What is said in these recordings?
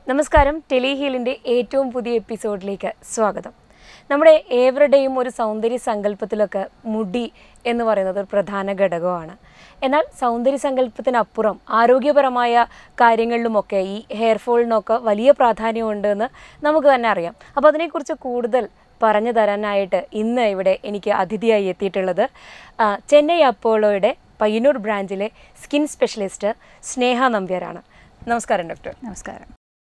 നമസ്കാരം ടെലിഹീലിൻ്റെ ഏറ്റവും പുതിയ എപ്പിസോഡിലേക്ക് സ്വാഗതം നമ്മുടെ ഏവരുടെയും ഒരു സൗന്ദര്യ സങ്കല്പത്തിലൊക്കെ മുടി എന്ന് പറയുന്നത് ഒരു പ്രധാന ഘടകമാണ് എന്നാൽ സൗന്ദര്യ സങ്കല്പത്തിനപ്പുറം ആരോഗ്യപരമായ കാര്യങ്ങളിലുമൊക്കെ ഈ ഹെയർ ഫോളിനൊക്കെ വലിയ പ്രാധാന്യമുണ്ട് എന്ന് നമുക്ക് തന്നെ അറിയാം അപ്പോൾ അതിനെക്കുറിച്ച് കൂടുതൽ പറഞ്ഞു തരാനായിട്ട് ഇന്ന് ഇവിടെ എനിക്ക് അതിഥിയായി എത്തിയിട്ടുള്ളത് ആ, ചെന്നൈ അപ്പോളോയുടെ പയ്യന്നൂർ ബ്രാഞ്ചിലെ സ്കിൻ സ്പെഷ്യലിസ്റ്റ് സ്നേഹ നമ്പ്യാരാണ് നമസ്കാരം ഡോക്ടർ നമസ്കാരം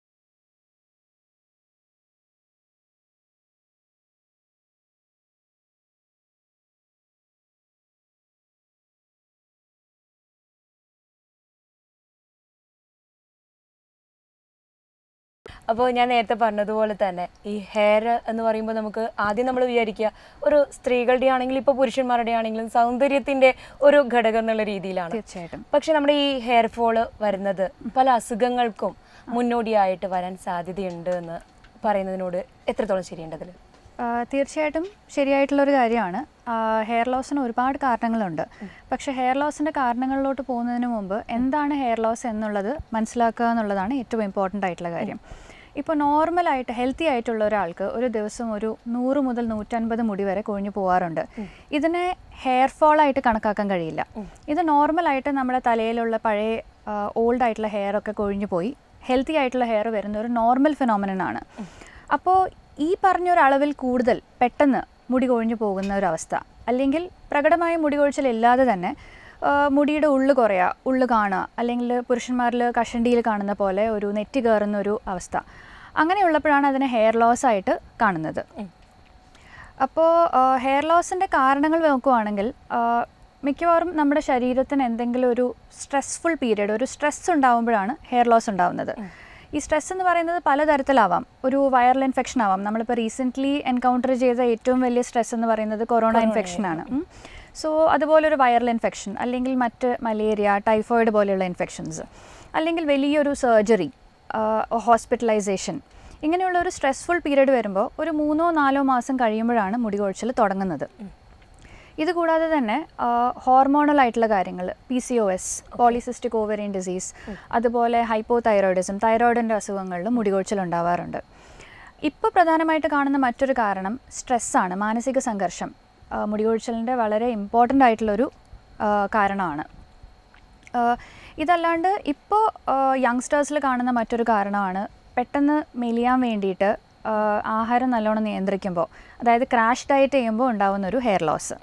അപ്പോൾ ഞാൻ നേരത്തെ പറഞ്ഞതുപോലെ തന്നെ ഈ ഹെയർ എന്ന് പറയുമ്പോൾ നമുക്ക് ആദ്യം നമ്മൾ വിചാരിക്കുക ഒരു സ്ത്രീകളുടെ ആണെങ്കിലും ഇപ്പോൾ പുരുഷന്മാരുടെ ആണെങ്കിലും സൗന്ദര്യത്തിൻ്റെ ഒരു ഘടകം എന്നുള്ള രീതിയിലാണ് തീർച്ചയായിട്ടും പക്ഷെ നമ്മുടെ ഈ ഹെയർ ഫോള് വരുന്നത് പല അസുഖങ്ങൾക്കും മുന്നോടിയായിട്ട് വരാൻ സാധ്യതയുണ്ട് എന്ന് പറയുന്നതിനോട് എത്രത്തോളം ശരിയുണ്ടതിൽ ആ, തീർച്ചയായിട്ടും ശരിയായിട്ടുള്ളൊരു കാര്യമാണ് ഹെയർ ലോസിന് ഒരുപാട് കാരണങ്ങളുണ്ട് പക്ഷേ ഹെയർ ലോസിൻ്റെ കാരണങ്ങളിലോട്ട് പോകുന്നതിന് മുമ്പ് എന്താണ് ഹെയർ ലോസ് എന്നുള്ളത് മനസ്സിലാക്കുക എന്നുള്ളതാണ് ഏറ്റവും ഇമ്പോർട്ടൻ്റ് ആയിട്ടുള്ള കാര്യം ഇപ്പോൾ നോർമലായിട്ട് ഹെൽത്തി ആയിട്ടുള്ള ഒരാൾക്ക് ഒരു ദിവസം ഒരു നൂറ് മുതൽ നൂറ്റൻപത് മുടി വരെ കൊഴിഞ്ഞു പോകാറുണ്ട് ഇതിനെ ഹെയർ ഫോൾ ആയിട്ട് കണക്കാക്കാൻ കഴിയില്ല ഇത് നോർമലായിട്ട് നമ്മുടെ തലയിലുള്ള പഴയ ഓൾഡ് ആയിട്ടുള്ള ഹെയർ ഒക്കെ കൊഴിഞ്ഞു പോയി ഹെൽത്തി ആയിട്ടുള്ള ഹെയർ വരുന്ന ഒരു നോർമൽ ഫിനോമിനൻ ആണ് അപ്പോൾ ഈ പറഞ്ഞൊരളവിൽ കൂടുതൽ പെട്ടെന്ന് മുടി കൊഴിഞ്ഞു പോകുന്ന ഒരവസ്ഥ അല്ലെങ്കിൽ പ്രകടമായ മുടി കൊഴിച്ചിലില്ലാതെ തന്നെ ആ, മുടിയുടെ ഉള്ളു കുറയുക ഉള്ളു കാണുക അല്ലെങ്കിൽ പുരുഷന്മാരിൽ കഷണ്ടിയിൽ കാണുന്ന പോലെ ഒരു നെറ്റി കയറുന്ന ഒരു അവസ്ഥ അങ്ങനെയുള്ളപ്പോഴാണ് അതിനെ ഹെയർ ലോസ് ആയിട്ട് കാണുന്നത് അപ്പോൾ ഹെയർ ലോസിൻ്റെ കാരണങ്ങൾ നോക്കുവാണെങ്കിൽ ആ, മിക്കവാറും നമ്മുടെ ശരീരത്തിന് എന്തെങ്കിലും ഒരു സ്ട്രെസ്ഫുൾ പീരീഡ് ഒരു സ്ട്രെസ് ഉണ്ടാകുമ്പോഴാണ് ഹെയർ ലോസ് ഉണ്ടാവുന്നത് ഈ സ്ട്രെസ് എന്ന് പറയുന്നത് പലതരത്തിലാവാം ഒരു വൈറൽ ഇൻഫെക്ഷൻ ആവാം നമ്മളിപ്പോൾ റീസെൻ്റ്ലി എൻകൗണ്ടർ ചെയ്ത ഏറ്റവും വലിയ സ്ട്രെസ് എന്ന് പറയുന്നത് കൊറോണ ഇൻഫെക്ഷനാണ് സോ അതുപോലെ ഒരു വൈറൽ ഇൻഫെക്ഷൻ അല്ലെങ്കിൽ മറ്റ് മലേറിയ ടൈഫോയിഡ് പോലെയുള്ള ഇൻഫെക്ഷൻസ് അല്ലെങ്കിൽ വലിയൊരു സർജറി ഹോസ്പിറ്റലൈസേഷൻ ഇങ്ങനെയുള്ള ഒരു സ്ട്രെസ്ഫുൾ പീരീഡ് വരുമ്പോൾ ഒരു മൂന്നോ നാലോ മാസം കഴിയുമ്പോഴാണ് മുടി കൊഴിച്ചിൽ തുടങ്ങുന്നത് ഇതുകൂടാതെ തന്നെ ഹോർമോണൽ ആയിട്ടുള്ള കാര്യങ്ങൾ P C O S polycystic ovarian disease അതുപോലെ ഹൈപ്പോ തൈറോയിഡിസം തൈറോയിഡിൻ്റെ അസുഖങ്ങളിലും മുടികൊഴിച്ചിൽ ഉണ്ടാവാറുണ്ട് ഇപ്പോൾ പ്രധാനമായിട്ട് കാണുന്ന മറ്റൊരു കാരണം സ്ട്രെസ്സാണ് മാനസിക സംഘർഷം ആ, മുടികൊഴിച്ചിലിൻ്റെ വളരെ ഇമ്പോർട്ടൻ്റ് ആയിട്ടുള്ളൊരു ആ, കാരണമാണ് ആ, ഇതല്ലാണ്ട് ഇപ്പോൾ യങ്സ്റ്റേഴ്സിൽ കാണുന്ന മറ്റൊരു കാരണമാണ് പെട്ടെന്ന് മെലിയാൻ വേണ്ടിയിട്ട് ആ, ആഹാരം നല്ലോണം നിയന്ത്രിക്കുമ്പോൾ അതായത് ക്രാഷ് ഡയറ്റ് ചെയ്യുമ്പോൾ ഉണ്ടാവുന്ന ഒരു ഹെയർ ലോസ്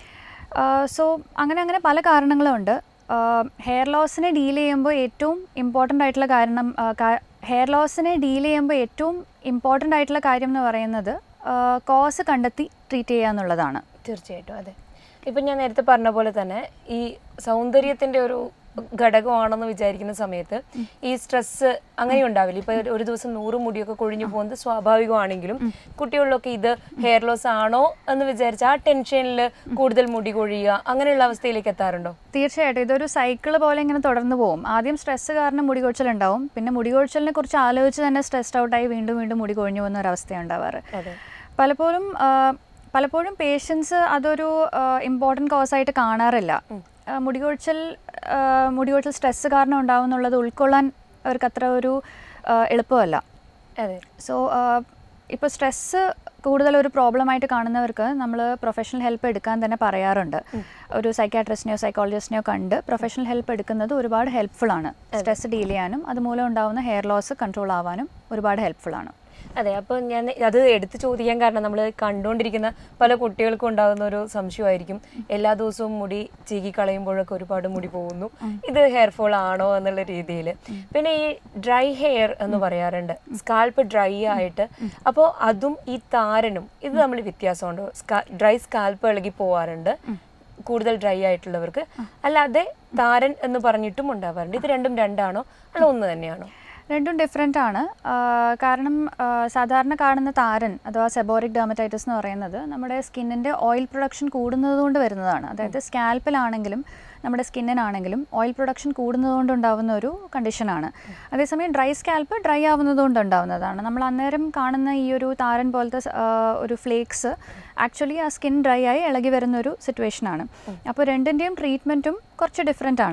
സോ അങ്ങനെ അങ്ങനെ പല കാരണങ്ങളുണ്ട് ഹെയർ ലോസിനെ ഡീൽ ചെയ്യുമ്പോൾ ഏറ്റവും ഇമ്പോർട്ടൻ്റ് ആയിട്ടുള്ള കാരണം ഹെയർ ലോസിനെ ഡീൽ ചെയ്യുമ്പോൾ ഏറ്റവും ഇമ്പോർട്ടൻ്റ് ആയിട്ടുള്ള കാര്യം എന്ന് പറയുന്നത് കോസ് കണ്ടെത്തി ട്രീറ്റ് ചെയ്യുക എന്നുള്ളതാണ് തീർച്ചയായിട്ടും അതെ ഇപ്പം ഞാൻ നേരത്തെ പറഞ്ഞ പോലെ തന്നെ ഈ സൗന്ദര്യത്തിന്റെ ഒരു ഘടകമാണെന്ന് വിചാരിക്കുന്ന സമയത്ത് ഈ സ്ട്രെസ് അങ്ങനെ ഉണ്ടാവില്ല ഇപ്പൊ ഒരു ദിവസം നൂറ് മുടിയൊക്കെ കൊഴിഞ്ഞു പോകുന്നത് സ്വാഭാവികമാണെങ്കിലും കുട്ടികളിലൊക്കെ ഇത് ഹെയർ ലോസ് ആണോ എന്ന് വിചാരിച്ച് ആ ടെൻഷനിൽ കൂടുതൽ മുടി കൊഴിയുക അങ്ങനെയുള്ള അവസ്ഥയിലേക്ക് എത്താറുണ്ടോ തീർച്ചയായിട്ടും ഇതൊരു സൈക്കിൾ പോലെ ഇങ്ങനെ തുടർന്ന് പോകും ആദ്യം സ്ട്രെസ് കാരണം മുടി കൊഴിച്ചിലുണ്ടാവും പിന്നെ മുടി കൊഴിച്ചിലിനെ കുറിച്ച് ആലോചിച്ച് തന്നെ സ്ട്രെസ്ഡ് ഔട്ടായി വീണ്ടും വീണ്ടും മുടി കൊഴിഞ്ഞു പോകുന്ന ഒരു അവസ്ഥയാണ് ഉണ്ടാവാറ് അതെ പലപ്പോഴും ആ, പലപ്പോഴും പേഷ്യൻസ് അതൊരു ഇമ്പോർട്ടൻറ്റ് കോസായിട്ട് കാണാറില്ല ആ, മുടികൊഴിച്ചിൽ ആ, മുടികൊഴിച്ചിൽ സ്ട്രെസ് കാരണം ഉണ്ടാവുന്നുള്ളത് ഉൾക്കൊള്ളാൻ അവർക്ക് അത്ര ഒരു ആ, എളുപ്പമല്ല അതെ സോ ഇപ്പോൾ സ്ട്രെസ്സ് കൂടുതൽ ഒരു പ്രോബ്ലമായിട്ട് കാണുന്നവർക്ക് നമ്മൾ പ്രൊഫഷണൽ ഹെൽപ്പ് എടുക്കാൻ തന്നെ പറയാറുണ്ട് ഒരു സൈക്കാട്രിസ്റ്റിനെയോ സൈക്കോളജിസ്റ്റിനെയോ കണ്ട് പ്രൊഫഷണൽ ഹെൽപ്പ് എടുക്കുന്നത് ഒരുപാട് ഹെൽപ്ഫുൾ ആണ് സ്ട്രെസ് ഡീൽ ചെയ്യാനും അതുമൂലം ഉണ്ടാവുന്ന ഹെയർ ലോസ് കൺട്രോൾ ആവാനും ഒരുപാട് ഹെൽപ്ഫുൾ ആണ് അതെ അപ്പോൾ ഞാൻ അത് എടുത്തു ചോദിക്കാൻ കാരണം നമ്മൾ കണ്ടുകൊണ്ടിരിക്കുന്ന പല കുട്ടികൾക്കും ഉണ്ടാകുന്ന ഒരു സംശയമായിരിക്കും എല്ലാ ദിവസവും മുടി ചീകി കളയുമ്പോഴൊക്കെ ഒരുപാട് മുടി പോകുന്നു ഇത് ഹെയർ ഫോൾ ആണോ എന്നുള്ള രീതിയിൽ പിന്നെ ഈ ഡ്രൈ ഹെയർ എന്ന് പറയാറുണ്ട് സ്കാൽപ്പ് ഡ്രൈ ആയിട്ട് അപ്പോൾ അതും ഈ താരനും ഇത് തമ്മിൽ വ്യത്യാസമുണ്ട് ഡ്രൈ സ്കാൽപ്പ് ഇളകി പോവാറുണ്ട് കൂടുതൽ ഡ്രൈ ആയിട്ടുള്ളവർക്ക് അല്ലാതെ താരൻ എന്ന് പറഞ്ഞിട്ടും ഉണ്ടാവാറുണ്ട് ഇത് രണ്ടും രണ്ടാണോ അല്ല ഒന്ന് തന്നെയാണോ രണ്ടും ഡിഫറെൻ്റ് ആണ് ആ, കാരണം ആ, സാധാരണ കാണുന്ന താരൻ അഥവാ സെബോറിക് ഡെർമറ്റൈറ്റിസ് എന്ന് പറയുന്നത് നമ്മുടെ സ്കിന്നിൻ്റെ ഓയിൽ പ്രൊഡക്ഷൻ കൂടുന്നത് കൊണ്ട് വരുന്നതാണ് അതായത് സ്കാൽപ്പിലാണെങ്കിലും നമ്മുടെ സ്കിന്നിനാണെങ്കിലും ഓയിൽ പ്രൊഡക്ഷൻ കൂടുന്നതുകൊണ്ട് ഉണ്ടാവുന്ന ഒരു കണ്ടീഷനാണ് അതേസമയം ഡ്രൈ സ്കാൽപ്പ് ഡ്രൈ ആവുന്നതുകൊണ്ട് ഉണ്ടാവുന്നതാണ് നമ്മൾ അന്നേരം കാണുന്ന ഈ ഒരു താരൻ പോലത്തെ സ- ആ, ഒരു ഫ്ലേക്സ് ആക്ച്വലി ആ സ്കിൻ ഡ്രൈ ആയി ഇളകി വരുന്ന ഒരു സിറ്റുവേഷനാണ് അപ്പോൾ രണ്ടിൻ്റെയും ട്രീറ്റ്മെൻറ്റും കുറച്ച് ഡിഫറെൻ്റ് ആണ്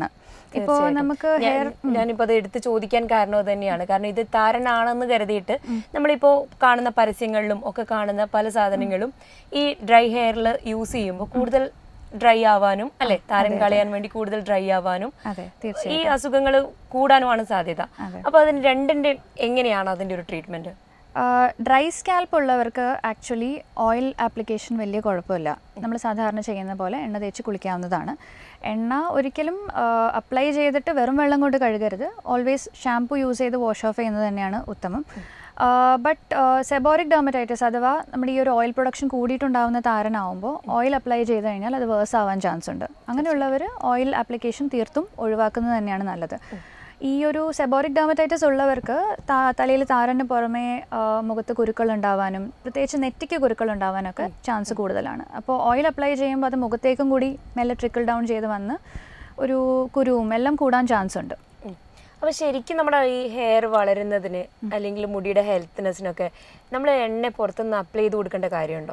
ഇപ്പോൾ തീർച്ചയായിട്ടും. നമുക്ക് ഞാൻ- ഹെയർ ഞാനിപ്പോ അത് എടുത്ത് ചോദിക്കാൻ കാരണം അത് തന്നെയാണ് കാരണം ഇത് താരനാണെന്ന് കരുതിയിട്ട് നമ്മളിപ്പോ കാണുന്ന പരസ്യങ്ങളിലും ഒക്കെ കാണുന്ന പല സാധനങ്ങളും ഈ ഡ്രൈ ഹെയറിൽ യൂസ് ചെയ്യുമ്പോൾ കൂടുതൽ ഡ്രൈ ആവാനും അല്ലെ താരൻ കളയാൻ വേണ്ടി കൂടുതൽ ഡ്രൈ ആവാനും അതെ തീർച്ചയായും ഈ അസുഖങ്ങൾ കൂടാനുമാണ് സാധ്യത അതെ. അപ്പൊ അതിന് രണ്ടിന്റെ എങ്ങനെയാണ് അതിന്റെ ഒരു ട്രീറ്റ്മെന്റ് ഡ്രൈ സ്കാൽപ്പ് ഉള്ളവർക്ക് ആക്ച്വലി ഓയിൽ ആപ്ലിക്കേഷൻ വലിയ കുഴപ്പമില്ല നമ്മൾ സാധാരണ ചെയ്യുന്ന പോലെ എണ്ണ തേച്ച് കുളിക്കാവുന്നതാണ് എണ്ണ ഒരിക്കലും അപ്ലൈ ചെയ്തിട്ട് വെറും വെള്ളം കൊണ്ട് കഴുകരുത് ഓൾവേസ് ഷാംപൂ യൂസ് ചെയ്ത് വാഷ് ഓഫ് ചെയ്യുന്നത് തന്നെയാണ് ഉത്തമം ബട്ട് സെബോറിക് ഡെർമറ്റൈറ്റിസ് അഥവാ നമ്മുടെ ഈ ഒരു ഓയിൽ പ്രൊഡക്ഷൻ കൂടിയിട്ടുണ്ടാവുന്ന താരനാവുമ്പോൾ ഓയിൽ അപ്ലൈ ചെയ്ത് കഴിഞ്ഞാൽ അത് വേഴ്സ് ആവാൻ ചാൻസ് ഉണ്ട് അങ്ങനെയുള്ളവർ ഓയിൽ ആപ്ലിക്കേഷൻ തീർത്തും ഒഴിവാക്കുന്നത് തന്നെയാണ് നല്ലത് ഈ ഒരു സെബോറിക് ഡെർമറ്റൈറ്റിസ് ഉള്ളവർക്ക് തലയിൽ താരന് പുറമേ ആ, മുഖത്ത് കുരുക്കൾ ഉണ്ടാവാനും പ്രത്യേകിച്ച് നെറ്റിക്ക് കുരുക്കൾ ഉണ്ടാവാനൊക്കെ ചാൻസ് കൂടുതലാണ് അപ്പോൾ ഓയിൽ അപ്ലൈ ചെയ്യുമ്പോൾ അത് മുഖത്തേക്കും കൂടി മെല്ലെ ട്രിക്കിൾ ഡൗൺ ചെയ്ത് വന്ന് ഒരു കുരുവും എല്ലാം കൂടാൻ ചാൻസ് ഉണ്ട് അപ്പൊ ശരിക്കും നമ്മുടെ ഈ ഹെയർ വളരുന്നതിന് അല്ലെങ്കിൽ മുടിയുടെ ഹെൽത്തിനെസ്സിനൊക്കെ നമ്മൾ എണ്ണ പുറത്തുനിന്ന് അപ്ലൈ ചെയ്ത് കൊടുക്കേണ്ട കാര്യമുണ്ടോ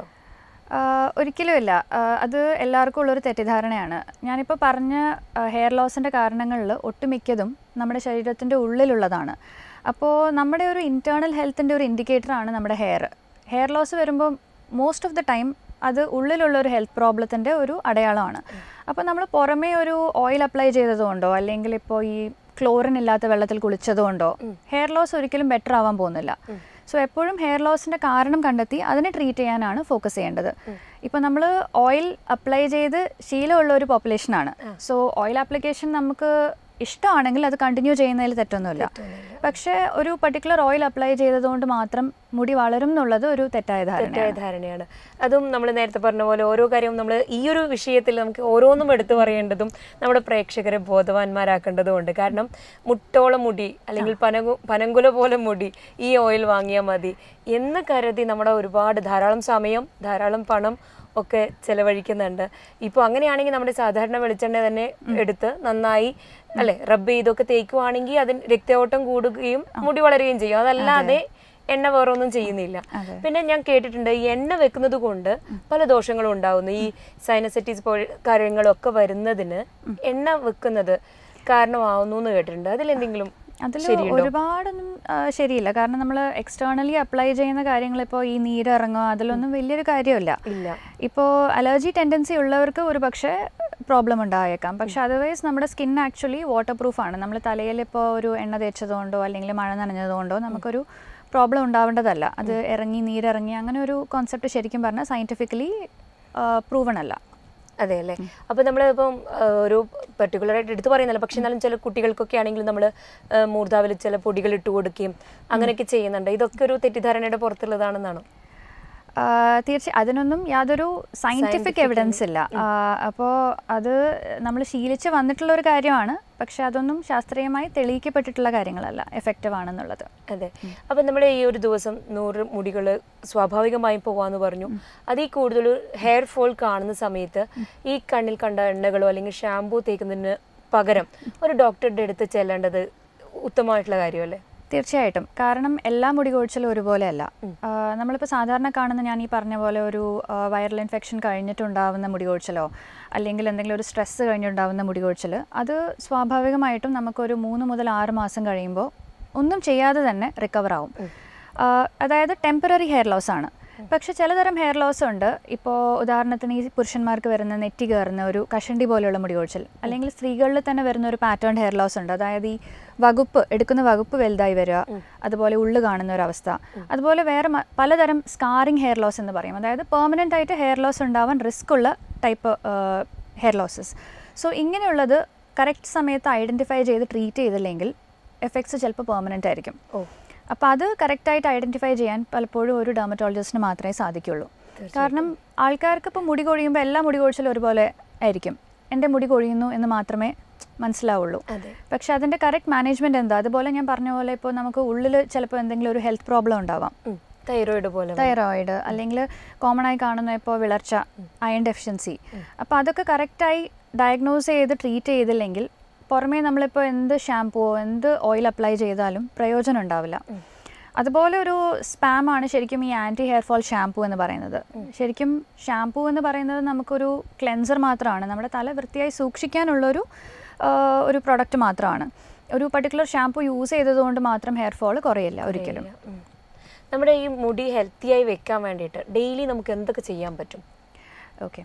ആഹ് ഒരിക്കലുമില്ല ആഹ് അത് എല്ലാവർക്കും ഉള്ളൊരു തെറ്റിദ്ധാരണയാണ് ഞാനിപ്പോൾ പറഞ്ഞ ഹെയർ ലോസിൻ്റെ കാരണങ്ങളിൽ ഒട്ടുമിക്കതും നമ്മുടെ ശരീരത്തിൻ്റെ ഉള്ളിലുള്ളതാണ് അപ്പോൾ നമ്മുടെ ഒരു ഇൻറ്റേർണൽ ഹെൽത്തിൻ്റെ ഒരു ഇൻഡിക്കേറ്ററാണ് നമ്മുടെ ഹെയർ ഹെയർ ലോസ് വരുമ്പോൾ മോസ്റ്റ് ഓഫ് ദ ടൈം അത് ഉള്ളിലുള്ള ഒരു ഹെൽത്ത് പ്രോബ്ലത്തിൻ്റെ ഒരു അടയാളമാണ് അപ്പോൾ നമ്മൾ പുറമേ ഒരു ഓയിൽ അപ്ലൈ ചെയ്തതുകൊണ്ടോ അല്ലെങ്കിൽ ഇപ്പോൾ ഈ ക്ലോറിൻ ഇല്ലാത്ത വെള്ളത്തിൽ കുളിച്ചതുകൊണ്ടോ ഹെയർ ലോസ് ഒരിക്കലും ബെറ്റർ ആവാൻ പോകുന്നില്ല സോ എപ്പോഴും ഹെയർ ലോസിന്റെ കാരണം കണ്ടെത്തി അതിനെ ട്രീറ്റ് ചെയ്യാനാണ് ഫോക്കസ് ചെയ്യേണ്ടത് ഇപ്പം നമ്മൾ ഓയിൽ അപ്ലൈ ചെയ്ത് ശീലമുള്ള ഒരു പോപ്പുലേഷനാണ് സോ ഓയിൽ ആപ്ലിക്കേഷൻ നമുക്ക് ഇഷ്ടമാണെങ്കിൽ അത് കണ്ടിന്യൂ ചെയ്യുന്നതിൽ തെറ്റൊന്നുമില്ല പക്ഷേ ഒരു പർട്ടിക്കുലർ ഓയിൽ അപ്ലൈ ചെയ്തതുകൊണ്ട് മാത്രം മുടി വളരും എന്നുള്ളത് ഒരു തെറ്റായ തെറ്റായ ധാരണയാണ് ധാരണയാണ് അതും നമ്മൾ നേരത്തെ പറഞ്ഞ പോലെ ഓരോ കാര്യവും നമ്മൾ ഈ ഒരു വിഷയത്തിൽ നമുക്ക് ഓരോന്നും എടുത്തു പറയേണ്ടതും നമ്മുടെ പ്രേക്ഷകരെ ബോധവാന്മാരാക്കേണ്ടതുമുണ്ട് കാരണം മുട്ടോളം മുടി അല്ലെങ്കിൽ പനകു പനങ്കുല പോലെ മുടി ഈ ഓയിൽ വാങ്ങിയാൽ മതി എന്ന് കരുതി നമ്മുടെ ഒരുപാട് ധാരാളം സമയം ധാരാളം പണം ഒക്കെ ചെലവഴിക്കുന്നുണ്ട് ഇപ്പോൾ അങ്ങനെയാണെങ്കിൽ നമ്മുടെ സാധാരണ വെളിച്ചെണ്ണ തന്നെ എടുത്ത് നന്നായി അല്ലെ റബ്ബ് ചെയ്തൊക്കെ തേക്കുവാണെങ്കിൽ അതിന് രക്തയോട്ടം കൂടുകയും മുടി വളരുകയും ചെയ്യും അതല്ലാതെ എണ്ണ വേറെ ഒന്നും ചെയ്യുന്നില്ല അതെ. പിന്നെ ഞാൻ കേട്ടിട്ടുണ്ട് ഈ എണ്ണ വെക്കുന്നത് കൊണ്ട് പല ദോഷങ്ങളും ഉണ്ടാവുന്നു ഈ സൈനസൈറ്റിസ് പോലെ കാര്യങ്ങളൊക്കെ വരുന്നതിന് എണ്ണ വെക്കുന്നത് കാരണമാവുന്നു എന്ന് കേട്ടിട്ടുണ്ട് അതിലെന്തെങ്കിലും അതിൽ ശരിയുണ്ടോ ഒരുപാടൊന്നും ആ, ശരിയില്ല കാരണം നമ്മൾ എക്സ്റ്റേണലി അപ്ലൈ ചെയ്യുന്ന കാര്യങ്ങൾ ഇപ്പോൾ ഈ നീരിറങ്ങുക അതിലൊന്നും വലിയൊരു കാര്യമില്ല ഇല്ല ഇപ്പോൾ അലർജി ടെൻഡൻസി ഉള്ളവർക്ക് ഒരു പക്ഷേ പ്രോബ്ലം ഉണ്ടായേക്കാം പക്ഷെ അതർവൈസ് നമ്മുടെ സ്കിൻ ആക്ച്വലി വാട്ടർ പ്രൂഫാണ് നമ്മൾ തലയിൽ ഇപ്പോൾ ഒരു എണ്ണ തേച്ചതുകൊണ്ടോ അല്ലെങ്കിൽ മഴ നനഞ്ഞതുകൊണ്ടോ നമുക്കൊരു പ്രോബ്ലം ഉണ്ടാവേണ്ടതല്ല അത് ഇറങ്ങി നീരിറങ്ങി അങ്ങനെ ഒരു കോൺസെപ്റ്റ് ശരിക്കും പറഞ്ഞാൽ സയൻറ്റിഫിക്കലി പ്രൂവൺ അല്ല അതെ അല്ലേ അപ്പൊ നമ്മൾ ഇപ്പം ഒരു പെർട്ടിക്കുലർ ആയിട്ട് എടുത്തു പറയുന്നില്ല പക്ഷെ എന്നാലും ചില കുട്ടികൾക്കൊക്കെ ആണെങ്കിൽ നമ്മൾ മൂർധാവിൽ ചില പൊടികൾ ഇട്ട് കൊടുക്കുകയും അങ്ങനെയൊക്കെ ചെയ്യുന്നുണ്ട് ഇതൊക്കെ ഒരു തെറ്റിദ്ധാരണയുടെ പുറത്തുള്ളതാണെന്നാണോ തീർച്ചയായും അതിനൊന്നും യാതൊരു സയൻറ്റിഫിക് എവിഡൻസ് ഇല്ല അപ്പോൾ അത് നമ്മൾ ശീലിച്ച് വന്നിട്ടുള്ള ഒരു കാര്യമാണ് പക്ഷെ അതൊന്നും ശാസ്ത്രീയമായി തെളിയിക്കപ്പെട്ടിട്ടുള്ള കാര്യങ്ങളല്ല എഫക്റ്റീവ് ആണെന്നുള്ളത് അതെ അപ്പൊ നമ്മുടെ ഈ ഒരു ദിവസം നൂറ് മുടികൾ സ്വാഭാവികമായും പോവാന്ന് പറഞ്ഞു അതിൽ കൂടുതൽ ഹെയർ ഫോൾ കാണുന്ന സമയത്ത് ഈ കണ്ണിൽ കണ്ട എണ്ണകളോ അല്ലെങ്കിൽ ഷാമ്പൂ തേക്കുന്നതിന് പകരം ഒരു ഡോക്ടറുടെ അടുത്ത് ചെല്ലേണ്ടത് ഉത്തമമായിട്ടുള്ള കാര്യമല്ലേ തീർച്ചയായിട്ടും കാരണം എല്ലാ മുടി കൊഴിച്ചിലും ഒരുപോലെയല്ല ആ, നമ്മളിപ്പോൾ സാധാരണ കാണുന്ന ഞാൻ ഈ പറഞ്ഞ പോലെ ഒരു വൈറൽ ഇൻഫെക്ഷൻ കഴിഞ്ഞിട്ടുണ്ടാവുന്ന മുടി കൊഴിച്ചിലോ അല്ലെങ്കിൽ എന്തെങ്കിലും ഒരു സ്ട്രെസ്സ് കഴിഞ്ഞിട്ടുണ്ടാവുന്ന മുടി കൊഴിച്ചിൽ അത് സ്വാഭാവികമായിട്ടും നമുക്കൊരു മൂന്ന് മുതൽ ആറ് മാസം കഴിയുമ്പോൾ ഒന്നും ചെയ്യാതെ തന്നെ റിക്കവർ ആവും ആ, അതായത് ടെമ്പററി ഹെയർ ലോസ് ആണ് പക്ഷെ ചിലതരം ഹെയർ ലോസ് ഉണ്ട് ഇപ്പോൾ ഉദാഹരണത്തിന് ഈ പുരുഷന്മാർക്ക് വരുന്ന നെറ്റി കയറുന്ന ഒരു കഷണ്ടി പോലെയുള്ള മുടി കൊഴിച്ചിൽ അല്ലെങ്കിൽ സ്ത്രീകളിൽ തന്നെ വരുന്ന ഒരു പാറ്റേൺ ഹെയർ ലോസ് ഉണ്ട് അതായത് ഈ വകുപ്പ് എടുക്കുന്ന വകുപ്പ് വലുതായി വരിക അതുപോലെ ഉള്ളു കാണുന്ന ഒരു അവസ്ഥ അതുപോലെ വേറെ മ- പലതരം സ്കാറിങ് ഹെയർ ലോസ് എന്ന് പറയും അതായത് പെർമനൻ്റ് ആയിട്ട് ഹെയർ ലോസ് ഉണ്ടാവാൻ റിസ്ക് ഉള്ള ടൈപ്പ് ഹെയർ ലോസസ് സോ ഇങ്ങനെയുള്ളത് കറക്റ്റ് സമയത്ത് ഐഡൻറ്റിഫൈ ചെയ്ത് ട്രീറ്റ് ചെയ്തില്ലെങ്കിൽ എഫക്ട്സ് ചിലപ്പോൾ പെർമനൻ്റ് ആയിരിക്കും ഓ അപ്പോൾ അത് കറക്റ്റായിട്ട് ഐഡൻറ്റിഫൈ ചെയ്യാൻ പലപ്പോഴും ഒരു ഡെർമറ്റോളജിസ്റ്റിന് മാത്രമേ സാധിക്കുള്ളൂ കാരണം ആൾക്കാർക്ക് ഇപ്പോൾ മുടി കൊഴിയുമ്പോൾ എല്ലാ മുടി കൊഴിച്ചിലും ഒരുപോലെ ആയിരിക്കും എൻ്റെ മുടി കൊഴിയുന്നു എന്ന് മാത്രമേ മനസ്സിലാവുള്ളൂ അതെ പക്ഷെ അതിൻ്റെ കറക്റ്റ് മാനേജ്മെൻറ്റ് എന്താ അതുപോലെ ഞാൻ പറഞ്ഞ പോലെ ഇപ്പോൾ നമുക്ക് ഉള്ളിൽ ചിലപ്പോൾ എന്തെങ്കിലും ഒരു ഹെൽത്ത് പ്രോബ്ലം ഉണ്ടാവാം തൈറോയിഡ് പോലെ തൈറോയിഡ് അല്ലെങ്കിൽ കോമൺ ആയി കാണുന്ന ഇപ്പോൾ വിളർച്ച അയൺ ഡെഫിഷ്യൻസി അപ്പോൾ അതൊക്കെ കറക്റ്റായി ഡയഗ്നോസ് ചെയ്ത് ട്രീറ്റ് ചെയ്തില്ലെങ്കിൽ പുറമേ നമ്മളിപ്പോൾ എന്ത് ഷാമ്പുവോ എന്ത് ഓയിൽ അപ്ലൈ ചെയ്താലും പ്രയോജനം ഉണ്ടാവില്ല അതുപോലെ ഒരു സ്പാമാണ് ശരിക്കും ഈ ആൻറ്റി ഹെയർ ഫോൾ ഷാമ്പു എന്ന് പറയുന്നത് ശരിക്കും ഷാമ്പു എന്ന് പറയുന്നത് നമുക്കൊരു ക്ലെൻസർ മാത്രമാണ് നമ്മുടെ തല വൃത്തിയായി സൂക്ഷിക്കാനുള്ളൊരു ഒരു പ്രൊഡക്റ്റ് മാത്രമാണ് ഒരു പർട്ടിക്കുലർ ഷാമ്പു യൂസ് ചെയ്തതുകൊണ്ട് മാത്രം ഹെയർ ഫോൾ കുറയില്ല ഒരിക്കലും ഉം. നമ്മുടെ ഈ മുടി ഹെൽത്തിയായി വെക്കാൻ വേണ്ടിയിട്ട് ഡെയിലി നമുക്ക് എന്തൊക്കെ ചെയ്യാൻ പറ്റും ഓക്കെ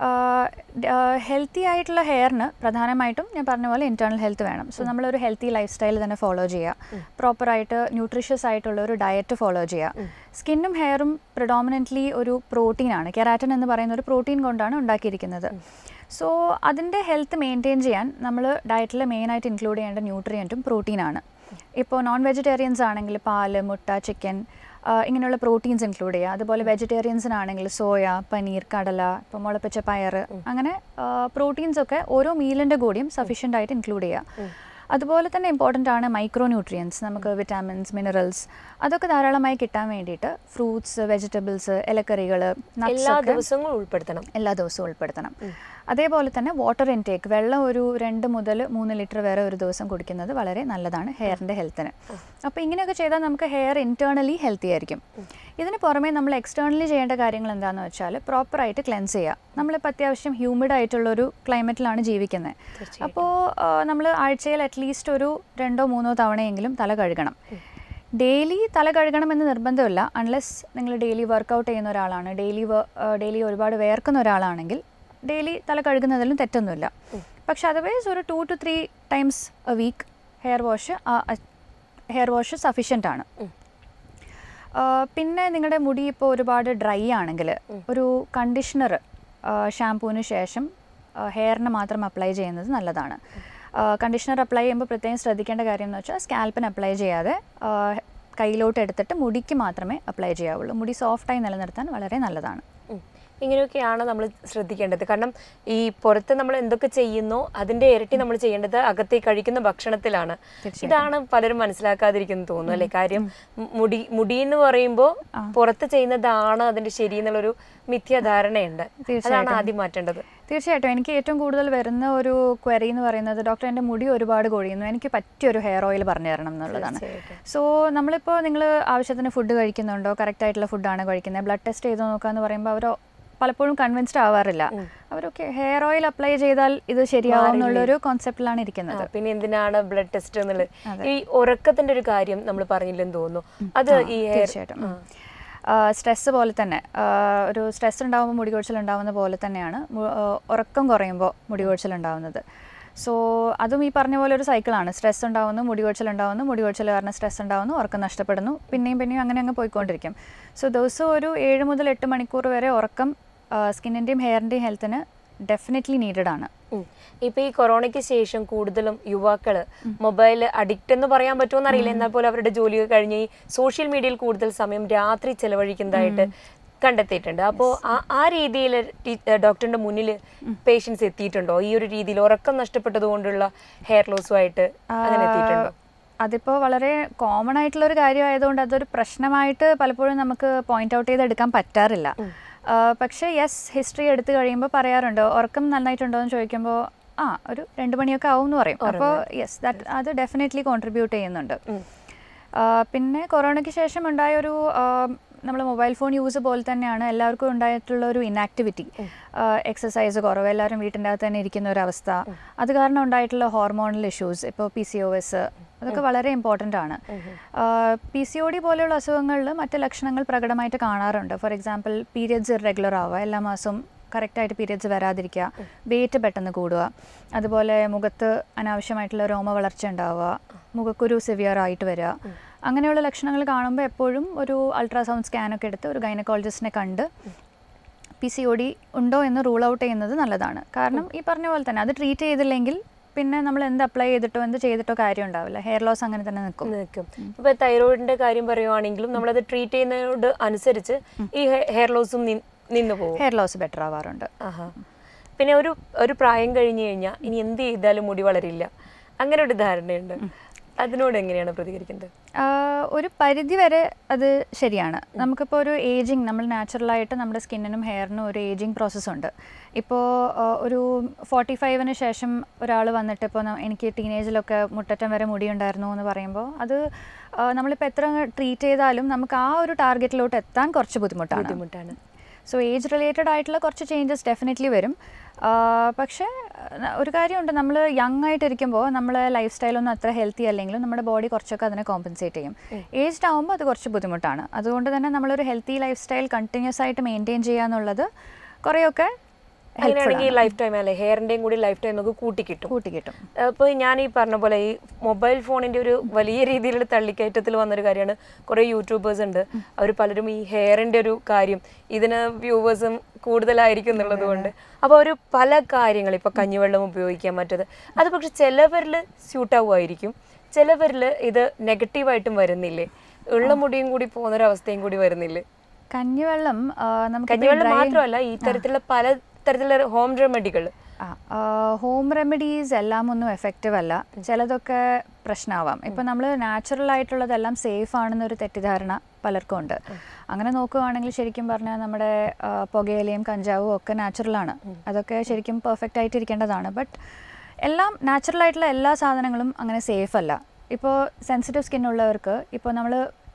ഹെൽത്തി ആയിട്ടുള്ള ഹെയറിന് പ്രധാനമായിട്ടും ഞാൻ പറഞ്ഞ പോലെ ഇൻറ്റേർണൽ ഹെൽത്ത് വേണം സോ നമ്മളൊരു ഹെൽത്തി ലൈഫ് സ്റ്റൈൽ തന്നെ ഫോളോ ചെയ്യുക പ്രോപ്പറായിട്ട് ന്യൂട്രീഷ്യസ് ആയിട്ടുള്ള ഒരു ഡയറ്റ് ഫോളോ ചെയ്യുക സ്കിന്നും ഹെയറും പ്രിഡോമിനൻ്റ്ലി ഒരു പ്രോട്ടീനാണ് കെറാറ്റൻ എന്ന് പറയുന്ന ഒരു പ്രോട്ടീൻ കൊണ്ടാണ് ഉണ്ടാക്കിയിരിക്കുന്നത് സോ അതിൻ്റെ ഹെൽത്ത് മെയിൻറ്റെയിൻ ചെയ്യാൻ നമ്മൾ ഡയറ്റിൽ മെയിനായിട്ട് ഇൻക്ലൂഡ് ചെയ്യേണ്ട ന്യൂട്രിയൻറ്റും പ്രോട്ടീനാണ് ഇപ്പോൾ നോൺ വെജിറ്റേറിയൻസ് ആണെങ്കിൽ പാല് മുട്ട ചിക്കൻ ഇങ്ങനെയുള്ള പ്രോട്ടീൻസ് ഇൻക്ലൂഡ് ചെയ്യുക അതുപോലെ വെജിറ്റേറിയൻസിനാണെങ്കിൽ സോയ പനീർ കടല ഇപ്പോൾ മുളപ്പിച്ച പയർ അങ്ങനെ പ്രോട്ടീൻസ് ഒക്കെ ഓരോ മീലിൻ്റെ കൂടിയും സഫീഷ്യൻ്റ് ആയിട്ട് ഇൻക്ലൂഡ് ചെയ്യുക അതുപോലെ തന്നെ ഇമ്പോർട്ടൻ്റ് ആണ് മൈക്രോ ന്യൂട്രിയൻസ് നമുക്ക് വിറ്റാമിൻസ് മിനറൽസ് അതൊക്കെ ധാരാളമായി കിട്ടാൻ വേണ്ടിയിട്ട് ഫ്രൂട്ട്സ് വെജിറ്റബിൾസ് ഇലക്കറികൾ എല്ലാ ദിവസവും ഉൾപ്പെടുത്തണം എല്ലാ ദിവസവും ഉൾപ്പെടുത്തണം അതേപോലെ തന്നെ വാട്ടർ ഇൻടേക്ക് വെള്ളം ഒരു രണ്ട് മുതൽ മൂന്ന് ലിറ്റർ വരെ ഒരു ദിവസം കുടിക്കുന്നത് വളരെ നല്ലതാണ് ഹെയറിൻ്റെ ഹെൽത്തിന് അപ്പോൾ ഇങ്ങനെയൊക്കെ ചെയ്താൽ നമുക്ക് ഹെയർ ഇൻറ്റേർണലി ഹെൽത്തി ആയിരിക്കും ഇതിന് പുറമേ നമ്മൾ എക്സ്റ്റേണലി ചെയ്യേണ്ട കാര്യങ്ങൾ എന്താണെന്ന് വെച്ചാൽ പ്രോപ്പറായിട്ട് ക്ലെൻസ് ചെയ്യുക നമ്മളിപ്പോൾ അത്യാവശ്യം ഹ്യൂമിഡ് ആയിട്ടുള്ളൊരു ക്ലൈമറ്റിലാണ് ജീവിക്കുന്നത് അപ്പോൾ നമ്മൾ ആഴ്ചയിൽ അറ്റ്ലീസ്റ്റ് ഒരു രണ്ടോ മൂന്നോ തവണയെങ്കിലും തല കഴുകണം ഡെയിലി തല കഴുകണമെന്ന് നിർബന്ധമില്ല അൺലെസ് നിങ്ങൾ ഡെയിലി വർക്കൗട്ട് ചെയ്യുന്ന ഒരാളാണ് ഡെയിലി ഡെയിലി ഒരുപാട് വേർക്കുന്ന ഒരാളാണെങ്കിൽ ഡെയിലി തല കഴുകുന്നതിലും തെറ്റൊന്നുമില്ല പക്ഷെ അതർവൈസ് ഒരു two two three times a week hair wash hair wash sufficient ആണ് ആ, പിന്നെ നിങ്ങളുടെ മുടി ഇപ്പോൾ ഒരുപാട് ഡ്രൈ ആണെങ്കിൽ ഒരു കണ്ടീഷണർ ഷാമ്പൂവിന് ശേഷം ഹെയറിന് മാത്രം അപ്ലൈ ചെയ്യുന്നത് നല്ലതാണ് കണ്ടീഷണർ അപ്ലൈ ചെയ്യുമ്പോൾ പ്രത്യേകം ശ്രദ്ധിക്കേണ്ട കാര്യം എന്ന് വെച്ചാൽ സ്കാൽപ്പിന് അപ്ലൈ ചെയ്യാതെ ആ, കയ്യിലോട്ട് എടുത്തിട്ട് മുടിക്ക് മാത്രമേ അപ്ലൈ ചെയ്യാവുള്ളൂ മുടി സോഫ്റ്റായി നിലനിർത്താൻ വളരെ നല്ലതാണ് ഉം. ഇങ്ങനെയൊക്കെയാണ് നമ്മൾ ശ്രദ്ധിക്കേണ്ടത് കാരണം ഈ പുറത്ത് നമ്മൾ എന്തൊക്കെ ചെയ്യുന്നോ അതിന്റെ ഇരട്ടി നമ്മൾ ചെയ്യേണ്ടത് അകത്തെ കഴിക്കുന്ന ഭക്ഷണത്തിലാണ് ഇതാണ് പലരും മനസ്സിലാക്കാതിരിക്കുന്നു തോന്നുന്നു അല്ലെ കാര്യം മു- മുടി മുടി എന്ന് പറയുമ്പോൾ പുറത്ത് ചെയ്യുന്നതാണ് അതിന്റെ ശരി എന്നുള്ളൊരു മിഥ്യാധാരണയുണ്ട് അതാണ് ആദ്യം മാറ്റേണ്ടത് തീർച്ചയായിട്ടും എനിക്ക് ഏറ്റവും കൂടുതൽ വരുന്ന ഒരു ക്വറി എന്ന് പറയുന്നത് ഡോക്ടർ എൻ്റെ മുടി ഒരുപാട് കൊഴിയുന്നു എനിക്ക് പറ്റിയൊരു ഹെയർ ഓയിൽ പറഞ്ഞു തരണം എന്നുള്ളതാണ് തീർച്ചയായിട്ടും. സോ നമ്മളിപ്പോൾ നിങ്ങൾ ആവശ്യത്തിന് ഫുഡ് കഴിക്കുന്നുണ്ടോ കറക്റ്റ് ആയിട്ടുള്ള ഫുഡാണ് കഴിക്കുന്നത് ബ്ലഡ് ടെസ്റ്റ് ചെയ്ത് നോക്കാന്ന് പറയുമ്പോൾ അവർ പലപ്പോഴും കൺവിൻസ്ഡ് ആവാറില്ല അവരൊക്കെ ഹെയർ ഓയിൽ അപ്ലൈ ചെയ്താൽ ഇത് ശരിയാവും എന്നുള്ളൊരു കോൺസെപ്റ്റിലാണ് ഇരിക്കുന്നത് ആ, പിന്നെ എന്തിനാണ് ബ്ലഡ് ടെസ്റ്റ് എന്നുള്ളത് ഈ ഉറക്കത്തിന്റെ ഒരു കാര്യം നമ്മൾ പറഞ്ഞില്ലെന്ന് തോന്നുന്നു അത് ഈ hair- തീർച്ചയായിട്ടും സ്ട്രെസ് പോലെ തന്നെ ആ, ഒരു സ്ട്രെസ് ഉണ്ടാകുമ്പോൾ മുടി കൊഴിച്ചിൽ ഉണ്ടാവുന്ന പോലെ തന്നെയാണ് മു- ആ, ഉറക്കം കുറയുമ്പോൾ മുടി കൊഴിച്ചിൽ ഉണ്ടാവുന്നത് സോ അതും ഈ പറഞ്ഞ പോലെ ഒരു സൈക്കിളാണ് സ്ട്രെസ് ഉണ്ടാവുന്നു മുടി കൊഴിച്ചിൽ ഉണ്ടാവുന്നു മുടി കൊഴിച്ചിൽ കാരണം സ്ട്രെസ് ഉണ്ടാവുന്നു ഉറക്കം നഷ്ടപ്പെടുന്നു പിന്നെയും പിന്നെയും അങ്ങനെ അങ്ങ് പോയിക്കൊണ്ടിരിക്കും സോ ദിവസം ഒരു ഏഴ് മുതൽ എട്ട് മണിക്കൂർ വരെ ഉറക്കം സ്കിന്നിൻ്റെയും ഹെയറിൻ്റെയും ഹെൽത്തിന് ഡെഫിനറ്റ്ലി നീഡഡ് ആണ് ഉം. ഇപ്പൊ ഈ കൊറോണയ്ക്ക് ശേഷം കൂടുതലും യുവാക്കള് മൊബൈൽ അഡിക്റ്റ് എന്ന് പറയാൻ പറ്റുമോ അറിയില്ല എന്നാൽ പോലും അവരുടെ ജോലിയൊക്കെ കഴിഞ്ഞ് ഈ സോഷ്യൽ മീഡിയയിൽ കൂടുതൽ സമയം രാത്രി ചെലവഴിക്കുന്നതായിട്ട് കണ്ടെത്തിയിട്ടുണ്ട് അപ്പോൾ ആ ആ രീതിയിൽ ഡോക്ടറിന്റെ മുന്നിൽ പേഷ്യൻസ് എത്തിയിട്ടുണ്ടോ ഈ ഒരു രീതിയിൽ ഉറക്കം നഷ്ടപ്പെട്ടത് കൊണ്ടുള്ള ഹെയർ ലോസുമായിട്ട് അങ്ങനെ എത്തിയിട്ടുണ്ടോ അതിപ്പോൾ വളരെ കോമൺ ആയിട്ടുള്ള ഒരു കാര്യമായതുകൊണ്ട് അതൊരു പ്രശ്നമായിട്ട് പലപ്പോഴും നമുക്ക് പോയിന്റ് ഔട്ട് ചെയ്തെടുക്കാൻ പറ്റാറില്ല ആ, പക്ഷേ യെസ് ഹിസ്റ്ററി എടുത്തു കഴിയുമ്പോൾ പറയാറുണ്ട് ഉറക്കം നന്നായിട്ടുണ്ടോ എന്ന് ചോദിക്കുമ്പോൾ ആ ഒരു രണ്ട് മണിയൊക്കെ ആവും എന്ന് പറയും അപ്പോൾ യെസ് ദാറ്റ് അത് ഡെഫിനറ്റ്ലി കോൺട്രിബ്യൂട്ട് ചെയ്യുന്നുണ്ട് ആ, പിന്നെ കൊറോണയ്ക്ക് ശേഷം ഉണ്ടായ ഒരു നമ്മൾ മൊബൈൽ ഫോൺ യൂസ് പോലെ തന്നെയാണ് എല്ലാവർക്കും ഉണ്ടായിട്ടുള്ള ഒരു ഇനാക്ടിവിറ്റി എക്സസൈസ് കുറവ് എല്ലാവരും വീട്ടിൻ്റെ അകത്ത് തന്നെ ഇരിക്കുന്ന ഒരു അവസ്ഥ അത് കാരണം ഉണ്ടായിട്ടുള്ള ഹോർമോണൽ ഇഷ്യൂസ് ഇപ്പോൾ പി സി ഒ എസ് അതൊക്കെ വളരെ ഇമ്പോർട്ടൻ്റ് ആണ് പി സി ഒ ഡി പോലെയുള്ള അസുഖങ്ങളിൽ മറ്റ് ലക്ഷണങ്ങൾ പ്രകടമായിട്ട് കാണാറുണ്ട് ഫോർ എക്സാമ്പിൾ പീരിയഡ്സ് ഇറഗുലർ ആവുക എല്ലാ മാസവും കറക്റ്റായിട്ട് പീരിയഡ്സ് വരാതിരിക്കുക വെയിറ്റ് പെട്ടെന്ന് കൂടുക അതുപോലെ മുഖത്ത് അനാവശ്യമായിട്ടുള്ള രോമ വളർച്ച ഉണ്ടാവുക മുഖക്കുരു സിവിയർ ആയിട്ട് വരിക അങ്ങനെയുള്ള ലക്ഷണങ്ങൾ കാണുമ്പോൾ എപ്പോഴും ഒരു അൾട്രാസൗണ്ട് സ്കാനൊക്കെ എടുത്ത് ഒരു ഗൈനക്കോളജിസ്റ്റിനെ കണ്ട് പി സി ഒ ഡി ഉണ്ടോ എന്ന് റൂൾ ഔട്ട് ചെയ്യുന്നത് നല്ലതാണ് കാരണം ഈ പറഞ്ഞ പോലെ തന്നെ അത് ട്രീറ്റ് ചെയ്തില്ലെങ്കിൽ പിന്നെ നമ്മൾ എന്ത് അപ്ലൈ ചെയ്തിട്ടോ എന്ത് ചെയ്തിട്ടോ കാര്യം ഉണ്ടാവില്ല ഹെയർ ലോസ് അങ്ങനെ തന്നെ നിൽക്കും നിൽക്കും ഇപ്പൊ തൈറോയിഡിന്റെ കാര്യം പറയുവാണെങ്കിലും നമ്മളത് ട്രീറ്റ് ചെയ്യുന്നതിനോട് അനുസരിച്ച് ഈ ഹെയർ ലോസും നിന്ന് പോകും ഹെയർ ലോസ് ബെറ്റർ ആവാറുണ്ട് ആഹാ. പിന്നെ ഒരു ഒരു പ്രായം കഴിഞ്ഞു കഴിഞ്ഞാൽ ഇനി എന്ത് ചെയ്താലും മുടി വളരില്ല അങ്ങനെ ഒരു ധാരണയുണ്ട് അതിനോട് എങ്ങനെയാണ് പ്രതികരിക്കേണ്ടത് ആഹ് ഒരു പരിധി വരെ അത് ശരിയാണ് നമുക്കിപ്പോൾ ഒരു ഏജിങ് നമ്മൾ നാച്ചുറലായിട്ട് നമ്മുടെ സ്കിന്നിനും ഹെയറിനും ഒരു ഏജിങ് പ്രോസസ്സ് ഉണ്ട് ഇപ്പോൾ ഒരു ഫോർട്ടി ഫൈവിന് ശേഷം ഒരാൾ വന്നിട്ട് ഇപ്പോൾ എനിക്ക് ടീനേജിലൊക്കെ മുട്ടറ്റം വരെ മുടി ഉണ്ടായിരുന്നു എന്ന് പറയുമ്പോൾ അത് ആഹ് നമ്മളിപ്പോൾ എത്ര ട്രീറ്റ് ചെയ്താലും നമുക്ക് ആ ഒരു ടാർഗറ്റിലോട്ട് എത്താൻ കുറച്ച് ബുദ്ധിമുട്ടാണ് ബുദ്ധിമുട്ടാണ് സോ ഏജ് റിലേറ്റഡ് ആയിട്ടുള്ള കുറച്ച് ചേഞ്ചസ് ഡെഫിനറ്റ്ലി വരും ആ, പക്ഷേ ന- ഒരു കാര്യമുണ്ട് നമ്മൾ യങ് ആയിട്ടിരിക്കുമ്പോൾ നമ്മളെ ലൈഫ് സ്റ്റൈലൊന്നും അത്ര ഹെൽത്തി അല്ലെങ്കിലും നമ്മുടെ ബോഡി കുറച്ചൊക്കെ അതിനെ കോമ്പൻസേറ്റ് ചെയ്യും ഏജ്ഡ് ആകുമ്പോൾ അത് കുറച്ച് ബുദ്ധിമുട്ടാണ് അതുകൊണ്ട് തന്നെ നമ്മളൊരു ഹെൽത്തി ലൈഫ് സ്റ്റൈൽ കണ്ടിന്യൂസ് ആയിട്ട് മെയിൻറ്റെയിൻ ചെയ്യുക എന്നുള്ളത് കുറേയൊക്കെ അങ്ങനെയാണെങ്കിൽ ലൈഫ് ടൈം അല്ലെ ഹെയറിന്റെയും കൂടി ലൈഫ് ടൈം നമുക്ക് കൂട്ടിക്കിട്ടും കൂട്ടിക്കിട്ടും അപ്പോൾ ഞാൻ ഈ പറഞ്ഞ പോലെ ഈ മൊബൈൽ ഫോണിന്റെ ഒരു വലിയ രീതിയിലുള്ള തള്ളിക്കയറ്റത്തിൽ വന്നൊരു കാര്യമാണ് കുറേ യൂട്യൂബേഴ്സ് ഉണ്ട് അവർ പലരും ഈ ഹെയറിന്റെ ഒരു കാര്യം ഇതിന് വ്യൂവേഴ്സും കൂടുതലായിരിക്കും എന്നുള്ളത് കൊണ്ട് അപ്പോൾ ഒരു പല കാര്യങ്ങൾ ഇപ്പോൾ കഞ്ഞിവെള്ളം ഉപയോഗിക്കാൻ മറ്റത് അത് പക്ഷെ ചിലവരിൽ സ്യൂട്ട് ആവുമായിരിക്കും ചിലവരിൽ ഇത് നെഗറ്റീവായിട്ടും വരുന്നില്ലേ ഉള്ള മുടിയും കൂടി പോകുന്നൊരവസ്ഥയും കൂടി വരുന്നില്ലേ കഞ്ഞിവെള്ളം ആ, നമുക്ക് കഞ്ഞിവെള്ളം മാത്രമല്ല ഈ തരത്തിലുള്ള പല തരത്തിലുള്ള ഹോം റെമഡികൾ ഹോം റെമഡീസ് എല്ലാം ഒന്നും എഫക്റ്റീവ് അല്ല ചിലതൊക്കെ പ്രശ്നമാവാം ഇപ്പം നമ്മൾ നാച്ചുറൽ ആയിട്ടുള്ളതെല്ലാം സേഫ് ആണെന്നൊരു തെറ്റിദ്ധാരണ പലർക്കും ഉണ്ട് അങ്ങനെ നോക്കുകയാണെങ്കിൽ ശരിക്കും പറഞ്ഞാൽ നമ്മുടെ ആ, പുകയിലയും കഞ്ചാവും ഒക്കെ നാച്ചുറലാണ് അതൊക്കെ ശരിക്കും പെർഫെക്റ്റ് ആയിട്ട് ഇരിക്കേണ്ടതാണ് ബട്ട് എല്ലാം നാച്ചുറൽ ആയിട്ടുള്ള എല്ലാ സാധനങ്ങളും അങ്ങനെ സേഫ് അല്ല ഇപ്പോൾ സെൻസിറ്റീവ് സ്കിൻ ഉള്ളവർക്ക് ഇപ്പോൾ നമ്മൾ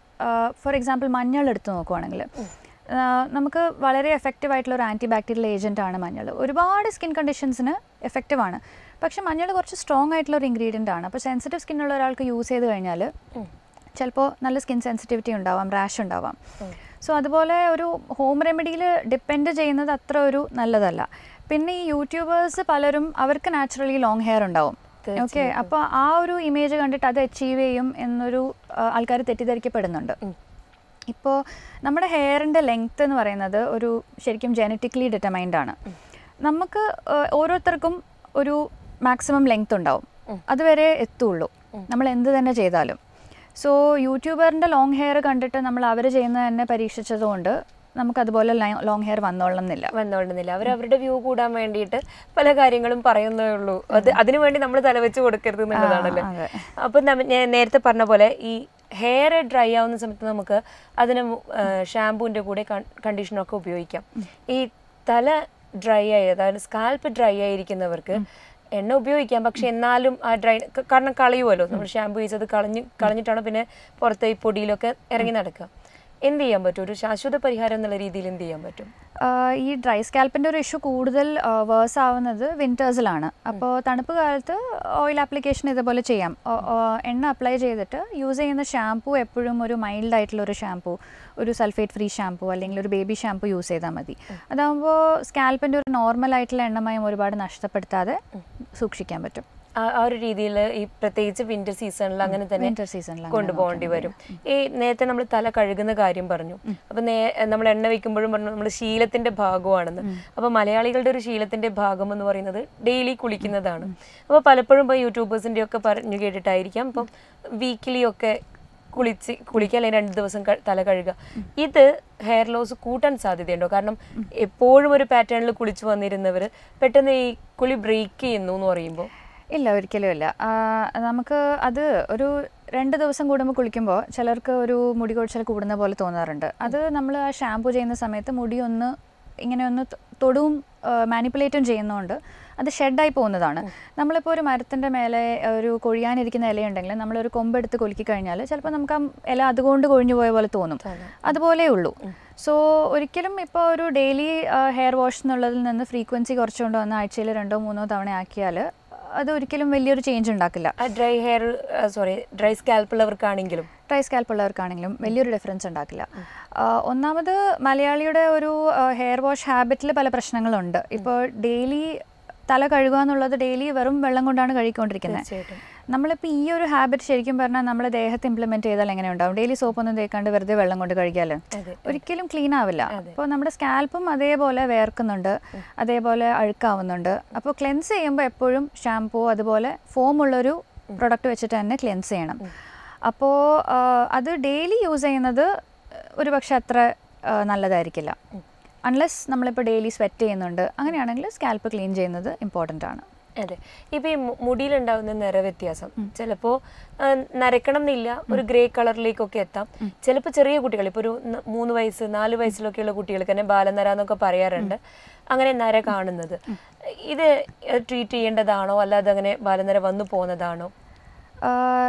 ഫോർ എക്സാമ്പിൾ മഞ്ഞൾ എടുത്ത് നോക്കുവാണെങ്കിൽ ആ, നമുക്ക് വളരെ എഫക്റ്റീവ് ആയിട്ടുള്ള ഒരു ആൻറ്റി ബാക്ടീരിയൽ ഏജൻ്റ് ആണ് മഞ്ഞൾ ഒരുപാട് സ്കിൻ കണ്ടീഷൻസിന് എഫക്റ്റീവ് ആണ് പക്ഷേ മഞ്ഞൾ കുറച്ച് സ്ട്രോങ് ആയിട്ടുള്ള ഒരു ഇൻഗ്രീഡിയൻ്റ് ആണ് അപ്പോൾ സെൻസിറ്റീവ് സ്കിൻ ഉള്ള ഒരാൾക്ക് യൂസ് ചെയ്ത് കഴിഞ്ഞാൽ ചിലപ്പോൾ നല്ല സ്കിൻ സെൻസിറ്റിവിറ്റി ഉണ്ടാവാം റാഷ് ഉണ്ടാവാം സോ അതുപോലെ ഒരു ഹോം റെമഡിയിൽ ഡിപ്പെൻഡ് ചെയ്യുന്നത് അത്ര ഒരു നല്ലതല്ല പിന്നെ ഈ യൂട്യൂബേഴ്സ് പലരും അവർക്ക് നാച്ചുറലി ലോങ് ഹെയർ ഉണ്ടാവും ഓക്കെ അപ്പോൾ ആ ഒരു ഇമേജ് കണ്ടിട്ട് അത് അച്ചീവ് ചെയ്യും എന്നൊരു ആൾക്കാർ തെറ്റിദ്ധരിക്കപ്പെടുന്നുണ്ട് ഇപ്പോൾ നമ്മുടെ ഹെയറിൻ്റെ ലെങ്ത് എന്ന് പറയുന്നത് ഒരു ശരിക്കും ജനറ്റിക്കലി ഡിറ്റർമൈൻഡ് ആണ് നമുക്ക് ഏഹ്, ഓരോരുത്തർക്കും ഒരു മാക്സിമം ലെങ്ത് ഉണ്ടാവും അതുവരെ എത്തുള്ളൂ നമ്മൾ എന്ത് തന്നെ ചെയ്താലും സോ യൂട്യൂബറിൻ്റെ ലോങ് ഹെയർ കണ്ടിട്ട് നമ്മൾ അവർ ചെയ്യുന്നത് തന്നെ പരീക്ഷിച്ചതുകൊണ്ട് നമുക്കതുപോലെ ലോങ് ഹെയർ വന്നോളണം എന്നില്ല വന്നോളുന്നില്ല അവർ അവരുടെ വ്യൂ കൂടാൻ വേണ്ടിയിട്ട് പല കാര്യങ്ങളും പറയുന്നേ ഉള്ളൂ അത് അതിനു വേണ്ടി നമ്മൾ തലവെച്ച് കൊടുക്കരുത് എന്നുള്ളതാണല്ലോ അതെ. അപ്പം നമ്മ- ഞാൻ നേരത്തെ പറഞ്ഞ പോലെ ഈ ഹെയർ ഡ്രൈ ആവുന്ന സമയത്ത് നമുക്ക് അതിന് ഷാമ്പൂവിൻ്റെ കൂടെ കണ്ടീഷനൊക്കെ ഉപയോഗിക്കാം ഈ തല ഡ്രൈ ആയി അതായത് സ്കാൽപ്പ് ഡ്രൈ ആയിരിക്കുന്നവർക്ക് എണ്ണ ഉപയോഗിക്കാം പക്ഷെ എന്നാലും ആ ഡ്രൈ കാരണം കളയുമല്ലോ നമ്മൾ ഷാമ്പു ചെയ്തത് കളഞ്ഞ് കളഞ്ഞിട്ടാണ് പിന്നെ പുറത്ത് ഈ പൊടിയിലൊക്കെ ഇറങ്ങി നടക്കുക എന്ത് ചെയ്യാൻ പറ്റും ഒരു ശാശ്വത പരിഹാരം എന്നുള്ള രീതിയിൽ എന്ത് ചെയ്യാൻ പറ്റും ആഹ് ഈ ഡ്രൈ സ്കാൽപ്പിൻ്റെ ഒരു ഇഷ്യൂ കൂടുതൽ വേഴ്സ് ആവുന്നത് വിൻറ്റേഴ്സിലാണ് അപ്പോൾ തണുപ്പ് കാലത്ത് ഓയിൽ ആപ്ലിക്കേഷൻ ഇതുപോലെ ചെയ്യാം ഓ- ഓ- എണ്ണ അപ്ലൈ ചെയ്തിട്ട് യൂസ് ചെയ്യുന്ന ഷാംപൂ എപ്പോഴും ഒരു മൈൽഡ് ആയിട്ടുള്ള ഒരു ഷാംപൂ ഒരു സൾഫേറ്റ് ഫ്രീ ഷാംപൂ അല്ലെങ്കിൽ ഒരു ബേബി ഷാംപൂ യൂസ് ചെയ്താൽ മതി അതാകുമ്പോൾ സ്കാൽപ്പിൻ്റെ ഒരു നോർമൽ ആയിട്ടുള്ള എണ്ണമയം ഒരുപാട് നഷ്ടപ്പെടുത്താതെ സൂക്ഷിക്കാൻ പറ്റും ആ ആ ഒരു രീതിയിൽ ഈ പ്രത്യേകിച്ച് വിന്റർ സീസണിൽ അങ്ങനെ തന്നെ വിന്റർ സീസണിൽ കൊണ്ടുപോകേണ്ടി വരും ഈ നേരത്തെ നമ്മൾ തല കഴുകുന്ന കാര്യം പറഞ്ഞു അപ്പൊ നേ നമ്മൾ എണ്ണ വെക്കുമ്പോഴും പറഞ്ഞു നമ്മൾ ശീലത്തിന്റെ ഭാഗമാണെന്ന് അപ്പൊ മലയാളികളുടെ ഒരു ശീലത്തിന്റെ ഭാഗം എന്ന് പറയുന്നത് ഡെയിലി കുളിക്കുന്നതാണ് അപ്പൊ പലപ്പോഴും ഇപ്പൊ യൂട്യൂബേഴ്സിന്റെ ഒക്കെ പറഞ്ഞു കേട്ടിട്ടായിരിക്കാം ഇപ്പം വീക്കിലി ഒക്കെ കുളിച്ച് കുളിക്കുക അല്ലെങ്കിൽ രണ്ട് ദിവസം ക- തല കഴുകുക ഇത് ഹെയർ ലോസ് കൂട്ടാൻ സാധ്യതയുണ്ടോ കാരണം എപ്പോഴും ഒരു പാറ്റേണിൽ കുളിച്ചു വന്നിരുന്നവർ പെട്ടെന്ന് ഈ കുളി ബ്രേക്ക് ചെയ്യുന്നു എന്ന് പറയുമ്പോൾ ഇല്ല ഒരിക്കലും ഇല്ല ആ, നമുക്ക് അത് ഒരു രണ്ട് ദിവസം കൂടുമ്പോൾ കുളിക്കുമ്പോൾ ചിലർക്ക് ഒരു മുടി കൊഴിച്ചൽ കൂടുന്ന പോലെ തോന്നാറുണ്ട് അത് നമ്മൾ ആ ഷാമ്പു ചെയ്യുന്ന സമയത്ത് മുടി ഒന്ന് ഇങ്ങനെ ഒന്ന് തൊ- തൊടുവും മാനിപ്പുലേറ്റും ചെയ്യുന്നതുകൊണ്ട് അത് ഷെഡായി പോകുന്നതാണ് നമ്മളിപ്പോൾ ഒരു മരത്തിൻ്റെ മേലെ ഒരു കൊഴിയാനിരിക്കുന്ന ഇലയുണ്ടെങ്കിൽ നമ്മളൊരു കൊമ്പെടുത്ത് കൊലുക്കി കഴിഞ്ഞാൽ ചിലപ്പോൾ നമുക്ക് ആ ഇല അതുകൊണ്ട് കൊഴിഞ്ഞു പോയ പോലെ തോന്നും അതുപോലെ ഉള്ളൂ സോ ഒരിക്കലും ഇപ്പോൾ ഒരു ഡെയിലി ഹെയർ വാഷ് എന്നുള്ളതിൽ നിന്ന് ഫ്രീക്വൻസി കുറച്ചുകൊണ്ട് വന്ന് ആഴ്ചയിൽ രണ്ടോ മൂന്നോ തവണ ആക്കിയാൽ അത് ഒരിക്കലും വലിയൊരു ചേഞ്ച് ഉണ്ടാക്കില്ല ആ dry hair sorry dry scalp ഉള്ളവർക്കാണെങ്കിലും ഡ്രൈ സ്കാൽപ്പ് ഉള്ളവർക്കാണെങ്കിലും വലിയൊരു ഡിഫറൻസ് ഉണ്ടാക്കില്ല ആ, ഒന്നാമത് മലയാളിയുടെ ഒരു ഹെയർ വാഷ് ഹാബിറ്റിൽ പല പ്രശ്നങ്ങളുണ്ട് ഇപ്പോൾ ഡെയിലി തല കഴുകുക എന്നുള്ളത് ഡെയിലി വെറും വെള്ളം കൊണ്ടാണ് കഴുകിക്കൊണ്ടിരിക്കുന്നത് തീർച്ചയായിട്ടും നമ്മളിപ്പോൾ ഈ ഒരു ഹാബിറ്റ് ശരിക്കും പറഞ്ഞാൽ നമ്മളെ ദേഹത്ത് ഇംപ്ലിമെൻറ്റ് ചെയ്താൽ എങ്ങനെ ഉണ്ടാവും ഡെയിലി സോപ്പൊന്നും തേക്കാണ്ട് വെറുതെ വെള്ളം കൊണ്ട് കഴുകിയാൽ അതെ ഒരിക്കലും ക്ലീൻ ആവില്ല അപ്പോൾ നമ്മുടെ സ്കാൽപ്പും അതേപോലെ വേർക്കുന്നുണ്ട് അതേപോലെ അഴുക്കാവുന്നുണ്ട് അപ്പോൾ ക്ലെൻസ് ചെയ്യുമ്പോൾ എപ്പോഴും ഷാംപൂ അതുപോലെ ഫോം ഉള്ളൊരു പ്രൊഡക്റ്റ് വെച്ചിട്ട് തന്നെ ക്ലെൻസ് ചെയ്യണം അപ്പോൾ അത് ഡെയിലി യൂസ് ചെയ്യുന്നത് ഒരു പക്ഷെ അത്ര ആ, നല്ലതായിരിക്കില്ല അൺലെസ് നമ്മളിപ്പോൾ ഡെയിലി സ്വെറ്റ് ചെയ്യുന്നുണ്ട് അങ്ങനെയാണെങ്കിൽ സ്കാൽപ്പ് ക്ലീൻ ചെയ്യുന്നത് ഇമ്പോർട്ടൻ്റ് ആണ് അതെ ഇപ്പൊ ഈ മു- മുടിയിലുണ്ടാവുന്ന നിറവ്യത്യാസം ചിലപ്പോ ആ, നരക്കണം എന്നില്ല ഒരു ഗ്രേ കളറിലേക്കൊക്കെ എത്താം ചിലപ്പോൾ ചെറിയ കുട്ടികൾ ഇപ്പൊ ഒരു ന- മൂന്ന് വയസ്സ് നാല് വയസ്സിലൊക്കെയുള്ള കുട്ടികൾക്ക് തന്നെ ബാലനര എന്നൊക്കെ പറയാറുണ്ട് അങ്ങനെ നര കാണുന്നത് ഇത് ട്രീറ്റ് ചെയ്യേണ്ടതാണോ അല്ലാതെ അങ്ങനെ ബാലനര വന്നു പോകുന്നതാണോ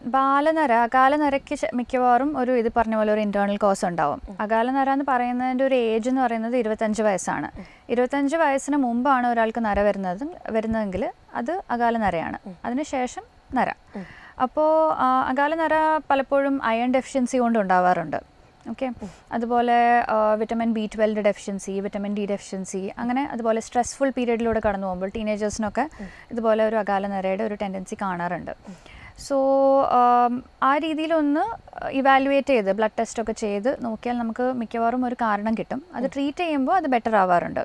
ബാലനര അകാലനരയ്ക്ക് ശ- മിക്കവാറും ഒരു ഇത് പറഞ്ഞ പോലെ ഒരു ഇന്റേണൽ കോസ് ഉണ്ടാവും അകാലനര എന്ന് പറയുന്നതിൻ്റെ ഒരു ഏജ് എന്ന് പറയുന്നത് ഇരുപത്തഞ്ച് വയസ്സാണ് ഇരുപത്തഞ്ച് വയസ്സിന് മുമ്പാണ് ഒരാൾക്ക് നര വരുന്നത് വരുന്നതെങ്കിൽ അത് അകാലനരയാണ് അതിനുശേഷം നര അപ്പോൾ അകാലനര പലപ്പോഴും അയൺ ഡെഫിഷ്യൻസി കൊണ്ട് ഉണ്ടാവാറുണ്ട് ഓക്കെ അതുപോലെ vitamin B twelve deficiency vitamin D deficiency അങ്ങനെ അതുപോലെ സ്ട്രെസ്ഫുൾ പീരീഡിലൂടെ കടന്നു പോകുമ്പോൾ ടീനേജേഴ്സിനൊക്കെ ഇതുപോലെ ഒരു അകാല നരയുടെ ഒരു ടെൻഡൻസി കാണാറുണ്ട് സോ ആ രീതിയിലൊന്ന് ഇവാലുവേറ്റ് ചെയ്ത് ബ്ലഡ് ടെസ്റ്റ് ഒക്കെ ചെയ്ത് നോക്കിയാൽ നമുക്ക് മിക്കവാറും ഒരു കാരണം കിട്ടും അത് ട്രീറ്റ് ചെയ്യുമ്പോൾ അത് ബെറ്റർ ആവാറുണ്ട്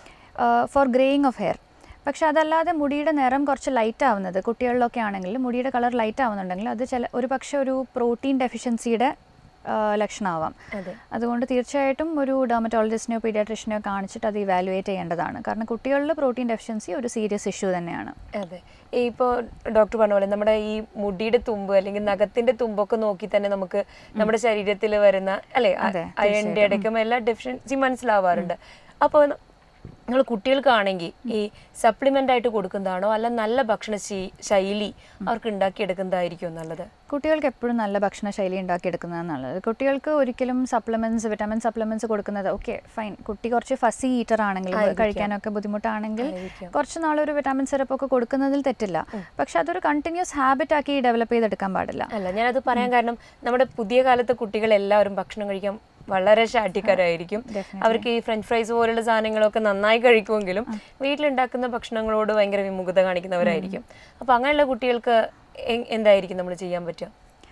ഫോർ ഗ്രേയിങ് ഓഫ് ഹെയർ പക്ഷെ അതല്ലാതെ മുടിയുടെ നിറം കുറച്ച് ലൈറ്റ് ആവുന്നത് കുട്ടികളിലൊക്കെ ആണെങ്കിൽ മുടിയുടെ കളർ ലൈറ്റ് ആവുന്നുണ്ടെങ്കിൽ അത് ചില ഒരു പക്ഷേ ഒരു പ്രോട്ടീൻ ഡെഫിഷ്യൻസിയുടെ ലക്ഷണമാവാം അതെ അതുകൊണ്ട് തീർച്ചയായിട്ടും ഒരു ഡെർമറ്റോളജിസ്റ്റിനെയോ പീഡിയാട്രിഷനെയോ കാണിച്ചിട്ട് അത് ഇവാലുവേറ്റ് ചെയ്യേണ്ടതാണ് കാരണം കുട്ടികളിൽ പ്രോട്ടീൻ ഡെഫിഷ്യൻസി ഒരു സീരിയസ് ഇഷ്യൂ തന്നെയാണ് അതെ ഈ ഇപ്പോൾ ഡോക്ടർ പറഞ്ഞ പോലെ നമ്മുടെ ഈ മുടിയുടെ തുമ്പ് അല്ലെങ്കിൽ നഖത്തിന്റെ തുമ്പൊക്കെ നോക്കി തന്നെ നമുക്ക് നമ്മുടെ ശരീരത്തിൽ വരുന്ന അല്ലെ അതെ, അയണിന്റെ അടക്കം എല്ലാ ഡെഫിഷ്യൻസി മനസ്സിലാവാറുണ്ട് അപ്പോൾ നിങ്ങൾ കുട്ടികൾക്കാണെങ്കിൽ ഈ സപ്ലിമെന്റ് ആയിട്ട് കൊടുക്കുന്നതാണോ അല്ല നല്ല ഭക്ഷണ ശീ- ശൈലി അവർക്ക് ഉണ്ടാക്കിയെടുക്കുന്നതായിരിക്കും നല്ലത് കുട്ടികൾക്ക് എപ്പോഴും നല്ല ഭക്ഷണ ശൈലി ഉണ്ടാക്കിയെടുക്കുന്നതാണ് നല്ലത് കുട്ടികൾക്ക് ഒരിക്കലും സപ്ലിമെന്റ്സ് വിറ്റാമിൻ സപ്ലിമെന്റ്സ് കൊടുക്കുന്നത് ഓക്കെ ഫൈൻ കുട്ടി കുറച്ച് ഫസി ഈറ്റർ ആണെങ്കിൽ കഴിക്കാനൊക്കെ ബുദ്ധിമുട്ടാണെങ്കിൽ ആയിരിക്കാം. കുറച്ച് നാളൊരു വിറ്റാമിൻ സിറപ്പ് ഒക്കെ കൊടുക്കുന്നതിൽ തെറ്റില്ല പക്ഷെ അതൊരു കണ്ടിന്യൂസ് ഹാബിറ്റ് ആക്കി ഡെവലപ്പ് ചെയ്തെടുക്കാൻ പാടില്ല അല്ല ഞാനത് പറയാൻ കാരണം നമ്മുടെ പുതിയ കാലത്തെ കുട്ടികൾ എല്ലാവരും ഭക്ഷണം കഴിക്കാൻ വളരെ ശാഠ്യക്കാരായിരിക്കും അവർക്ക് ഈ ഫ്രഞ്ച് ഫ്രൈസ് പോലുള്ള സാധനങ്ങളൊക്കെ നന്നായി കഴിക്കുമെങ്കിലും വീട്ടിലുണ്ടാക്കുന്ന ഭക്ഷണങ്ങളോട് ഭയങ്കര വിമുഖത കാണിക്കുന്നവരായിരിക്കും അപ്പൊ അങ്ങനെയുള്ള കുട്ടികൾക്ക് എ- എന്തായിരിക്കും നമ്മൾ ചെയ്യാൻ പറ്റുക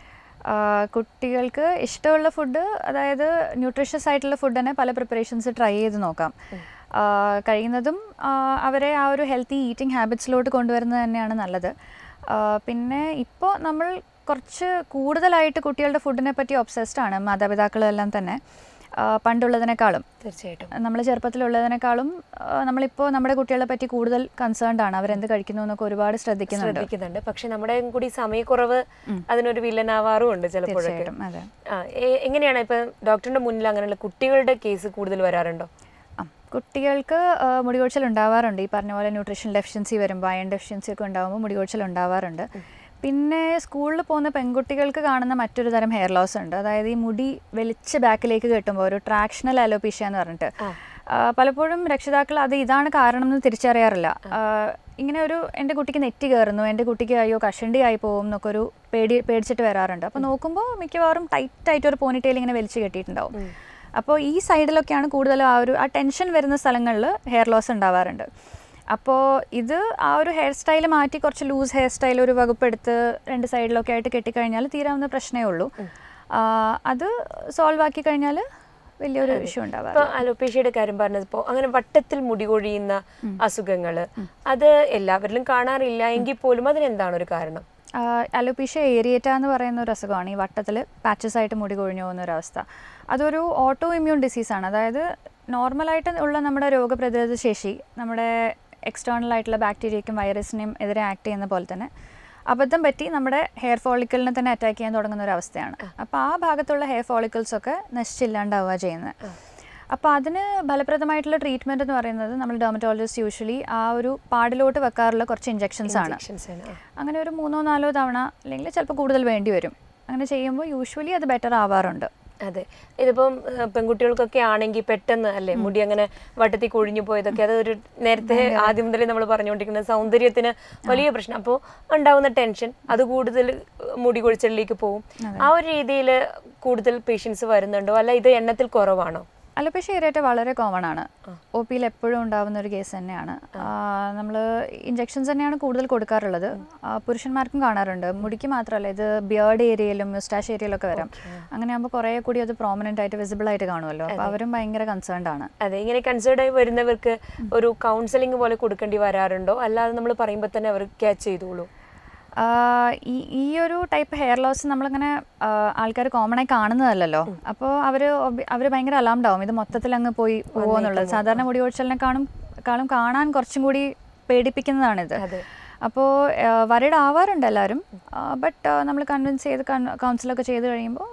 ആ, കുട്ടികൾക്ക് ഇഷ്ടമുള്ള ഫുഡ് അതായത് ന്യൂട്രീഷ്യസ് ആയിട്ടുള്ള ഫുഡ് തന്നെ പല പ്രിപ്പറേഷൻസ് ട്രൈ ചെയ്ത് നോക്കാം ആ, കഴിയുന്നതും ആ, അവരെ ആ ഒരു ഹെൽത്തി ഈറ്റിംഗ് ഹാബിറ്റ്സിലോട്ട് കൊണ്ടുവരുന്നത് തന്നെയാണ് നല്ലത് ആ, പിന്നെ ഇപ്പോൾ നമ്മൾ കുറച്ച് കൂടുതലായിട്ട് കുട്ടികളുടെ ഫുഡിനെ പറ്റി ഒബ്സസ്ഡ് ആണ് മാതാപിതാക്കളെല്ലാം തന്നെ ആ, പണ്ടുള്ളതിനേക്കാളും തീർച്ചയായിട്ടും നമ്മൾ ചെറുപ്പത്തിലുള്ളതിനേക്കാളും ആ, നമ്മളിപ്പോൾ നമ്മുടെ കുട്ടികളെ പറ്റി കൂടുതൽ കൺസേൺഡ് ആണ് അവരെന്ത് കഴിക്കുന്നു എന്നൊക്കെ ഒരുപാട് ശ്രദ്ധിക്കുന്നുണ്ട് ശ്രദ്ധിക്കുന്നുണ്ട് പക്ഷെ നമ്മുടെ കൂടി സമയക്കുറവ് അതിനൊരു വില്ലനാവാറും ഉണ്ട് ചിലപ്പോഴൊക്കെ തീർച്ചയായിട്ടും അതെ ആ, എ- എങ്ങനെയാണ് ഇപ്പൊ ഡോക്ടറിന്റെ മുന്നിൽ അങ്ങനെയുള്ള കുട്ടികളുടെ കേസ് കൂടുതൽ വരാറുണ്ടോ ആ, കുട്ടികൾക്ക് ആ, മുടികൊഴിച്ചിൽ ഉണ്ടാവാറുണ്ട് ഈ പറഞ്ഞ പോലെ ന്യൂട്രീഷൻ ഡെഫിഷ്യൻസി വരുമ്പോൾ അയൺ ഡെഫിഷ്യൻസി ഒക്കെ ഉണ്ടാകുമ്പോൾ മുടികൊഴിച്ചിൽ ഉണ്ടാവാറുണ്ട് പിന്നെ സ്കൂളിൽ പോകുന്ന പെൺകുട്ടികൾക്ക് കാണുന്ന മറ്റൊരു തരം ഹെയർ ലോസ് ഉണ്ട് അതായത് ഈ മുടി വലിച്ച് ബാക്കിലേക്ക് കെട്ടുമ്പോൾ ഒരു ട്രാക്ഷണൽ അലോപീഷ്യ എന്ന് പറഞ്ഞിട്ട് ആ, പലപ്പോഴും രക്ഷിതാക്കൾ അത് ഇതാണ് കാരണം എന്ന് തിരിച്ചറിയാറില്ല ആ, ഇങ്ങനെ ഒരു എൻ്റെ കുട്ടിക്ക് നെറ്റി കയറുന്നു എൻ്റെ കുട്ടിക്ക് അയ്യോ കഷണ്ടി ആയി പോകും എന്നൊക്കെ ഒരു പേടി പേടിച്ചിട്ട് വരാറുണ്ട് അപ്പോൾ നോക്കുമ്പോൾ മിക്കവാറും ടൈറ്റ് ആയിട്ട് ഒരു പോണിറ്റെയിൽ ഇങ്ങനെ വലിച്ച് കെട്ടിയിട്ടുണ്ടാവും അപ്പോൾ ഈ സൈഡിലൊക്കെയാണ് കൂടുതലും ആ ഒരു ആ ടെൻഷൻ വരുന്ന സ്ഥലങ്ങളിൽ ഹെയർ ലോസ് ഉണ്ടാവാറുണ്ട് അപ്പോൾ ഇത് ആ ഒരു ഹെയർ സ്റ്റൈൽ മാറ്റി കുറച്ച് ലൂസ് ഹെയർ സ്റ്റൈൽ ഒരു വകുപ്പെടുത്ത് രണ്ട് സൈഡിലൊക്കെ ആയിട്ട് കെട്ടിക്കഴിഞ്ഞാൽ തീരാവുന്ന പ്രശ്നമേ ഉള്ളൂ ആ, അത് സോൾവ് ആക്കി കഴിഞ്ഞാൽ വലിയൊരു ഇഷ്യൂ ഉണ്ടാവാറ് ഇപ്പൊ അലോപേഷ്യയുടെ കാര്യം പറഞ്ഞപ്പോ അങ്ങനെ വട്ടത്തിൽ മുടി കൊഴിയുന്ന അസുഖങ്ങള് അത് എല്ലാവരിലും കാണാറില്ല എങ്കിൽ പോലും അതിനെന്താണ് ഒരു കാരണം അലോപീഷ്യ ഏരിയേറ്റ എന്ന് പറയുന്ന ഒരു അസുഖമാണ് ഈ വട്ടത്തിൽ പാച്ചസ് ആയിട്ട് മുടി കൊഴിഞ്ഞു പോകുന്ന ഒരു അവസ്ഥ അതൊരു ഓട്ടോ ഇമ്മ്യൂൺ ഡിസീസാണ് അതായത് നോർമലായിട്ട് ഉള്ള നമ്മുടെ രോഗപ്രതിരോധ ശേഷി നമ്മുടെ എക്സ്റ്റേണൽ ആയിട്ടുള്ള ബാക്ടീരിയയ്ക്കും വൈറസിനെയും എതിരെ ആക്ട് ചെയ്യുന്ന പോലെ തന്നെ അബദ്ധം പറ്റി നമ്മുടെ ഹെയർ ഫോളിക്കിളിനെ തന്നെ അറ്റാക്ക് ചെയ്യാൻ തുടങ്ങുന്ന ഒരു അവസ്ഥയാണ് അപ്പോൾ ആ ഭാഗത്തുള്ള ഹെയർ ഫോളിക്കിൾസ് ഒക്കെ നശിച്ചില്ലാണ്ടാവുക ചെയ്യുന്നത് അപ്പോൾ അതിന് ഫലപ്രദമായിട്ടുള്ള ട്രീറ്റ്മെൻറ്റ് എന്ന് പറയുന്നത് നമ്മൾ ഡെർമറ്റോളജിസ്റ്റ് യൂഷ്വലി ആ ഒരു പാടിലോട്ട് വെക്കാറുള്ള കുറച്ച് ഇഞ്ചെക്ഷൻസ് ആണ് Injections ആണ്. ആ. അങ്ങനെ ഒരു മൂന്നോ നാലോ തവണ അല്ലെങ്കിൽ ചിലപ്പോൾ കൂടുതൽ വേണ്ടി വരും അങ്ങനെ ചെയ്യുമ്പോൾ യൂഷ്വലി അത് ബെറ്റർ ആവാറുണ്ട് അതെ ഇതിപ്പം ഏഹ്, പെൺകുട്ടികൾക്കൊക്കെ ആണെങ്കിൽ പെട്ടെന്ന് അല്ലേ മുടി അങ്ങനെ വട്ടത്തിൽ കൊഴിഞ്ഞു പോയതൊക്കെ അത് ഒരു നേരത്തെ ആദ്യം മുതലേ നമ്മൾ പറഞ്ഞുകൊണ്ടിരിക്കുന്നത് സൗന്ദര്യത്തിന് വലിയ പ്രശ്നം അപ്പോൾ ഉണ്ടാവുന്ന ടെൻഷൻ അത് കൂടുതൽ മുടി കൊഴിച്ചിലേക്ക് പോകും ആ ഒരു രീതിയിൽ കൂടുതൽ പേഷ്യൻസ് വരുന്നുണ്ടോ അല്ല ഇത് എണ്ണത്തിൽ കുറവാണോ അലോപേഷ്യ ഏരിയറ്റ് വളരെ കോമൺ ആണ് ഒ പിയിൽ എപ്പോഴും ഉണ്ടാവുന്ന ഒരു കേസ് തന്നെയാണ് നമ്മൾ ഇഞ്ചെക്ഷൻസ് തന്നെയാണ് കൂടുതൽ കൊടുക്കാറുള്ളത് ആ, പുരുഷന്മാർക്കും കാണാറുണ്ട് മുടിക്ക് മാത്രമല്ല ഇത് ബിയേർഡ് ഏരിയയിലും മ്യൂസ്റ്റാഷ് ഏരിയയിലൊക്കെ വരാം അങ്ങനെ ആകുമ്പോൾ കുറേ കൂടി അത് പ്രോമിനൻ്റ് ആയിട്ട് വിസിബിൾ ആയിട്ട് കാണുമല്ലോ അപ്പോൾ അവരും ഭയങ്കര കൺസേൺഡ് ആണ് അതെ ഇങ്ങനെ കൺസേർഡ് ആയി വരുന്നവർക്ക് ഒരു കൗൺസിലിംഗ് പോലെ കൊടുക്കേണ്ടി വരാറുണ്ടോ അല്ലാതെ നമ്മൾ പറയുമ്പോൾ തന്നെ അവർ ക്യാച്ച് ചെയ്തോളൂ ആ, ഈ ഈ ഒരു ടൈപ്പ് ഹെയർ ലോസ് നമ്മളിങ്ങനെ ആൾക്കാർ കോമൺ ആയി കാണുന്നതല്ലല്ലോ അപ്പോൾ അവർ അവർ ഭയങ്കര അലാംഡ് ആവും ഇത് മൊത്തത്തിൽ അങ്ങ് പോയി പോകുമെന്നുള്ളത് സാധാരണ മുടി കൊഴിച്ചലിനെക്കാളും കാളും കാണാൻ കുറച്ചും കൂടി പേടിപ്പിക്കുന്നതാണിത് അതെ. അപ്പോൾ വരിഡ് ആവാറുണ്ട് എല്ലാവരും ബട്ട് നമ്മൾ കൺവിൻസ് ചെയ്ത് കൗൺസിലൊക്കെ ചെയ്ത് കഴിയുമ്പോൾ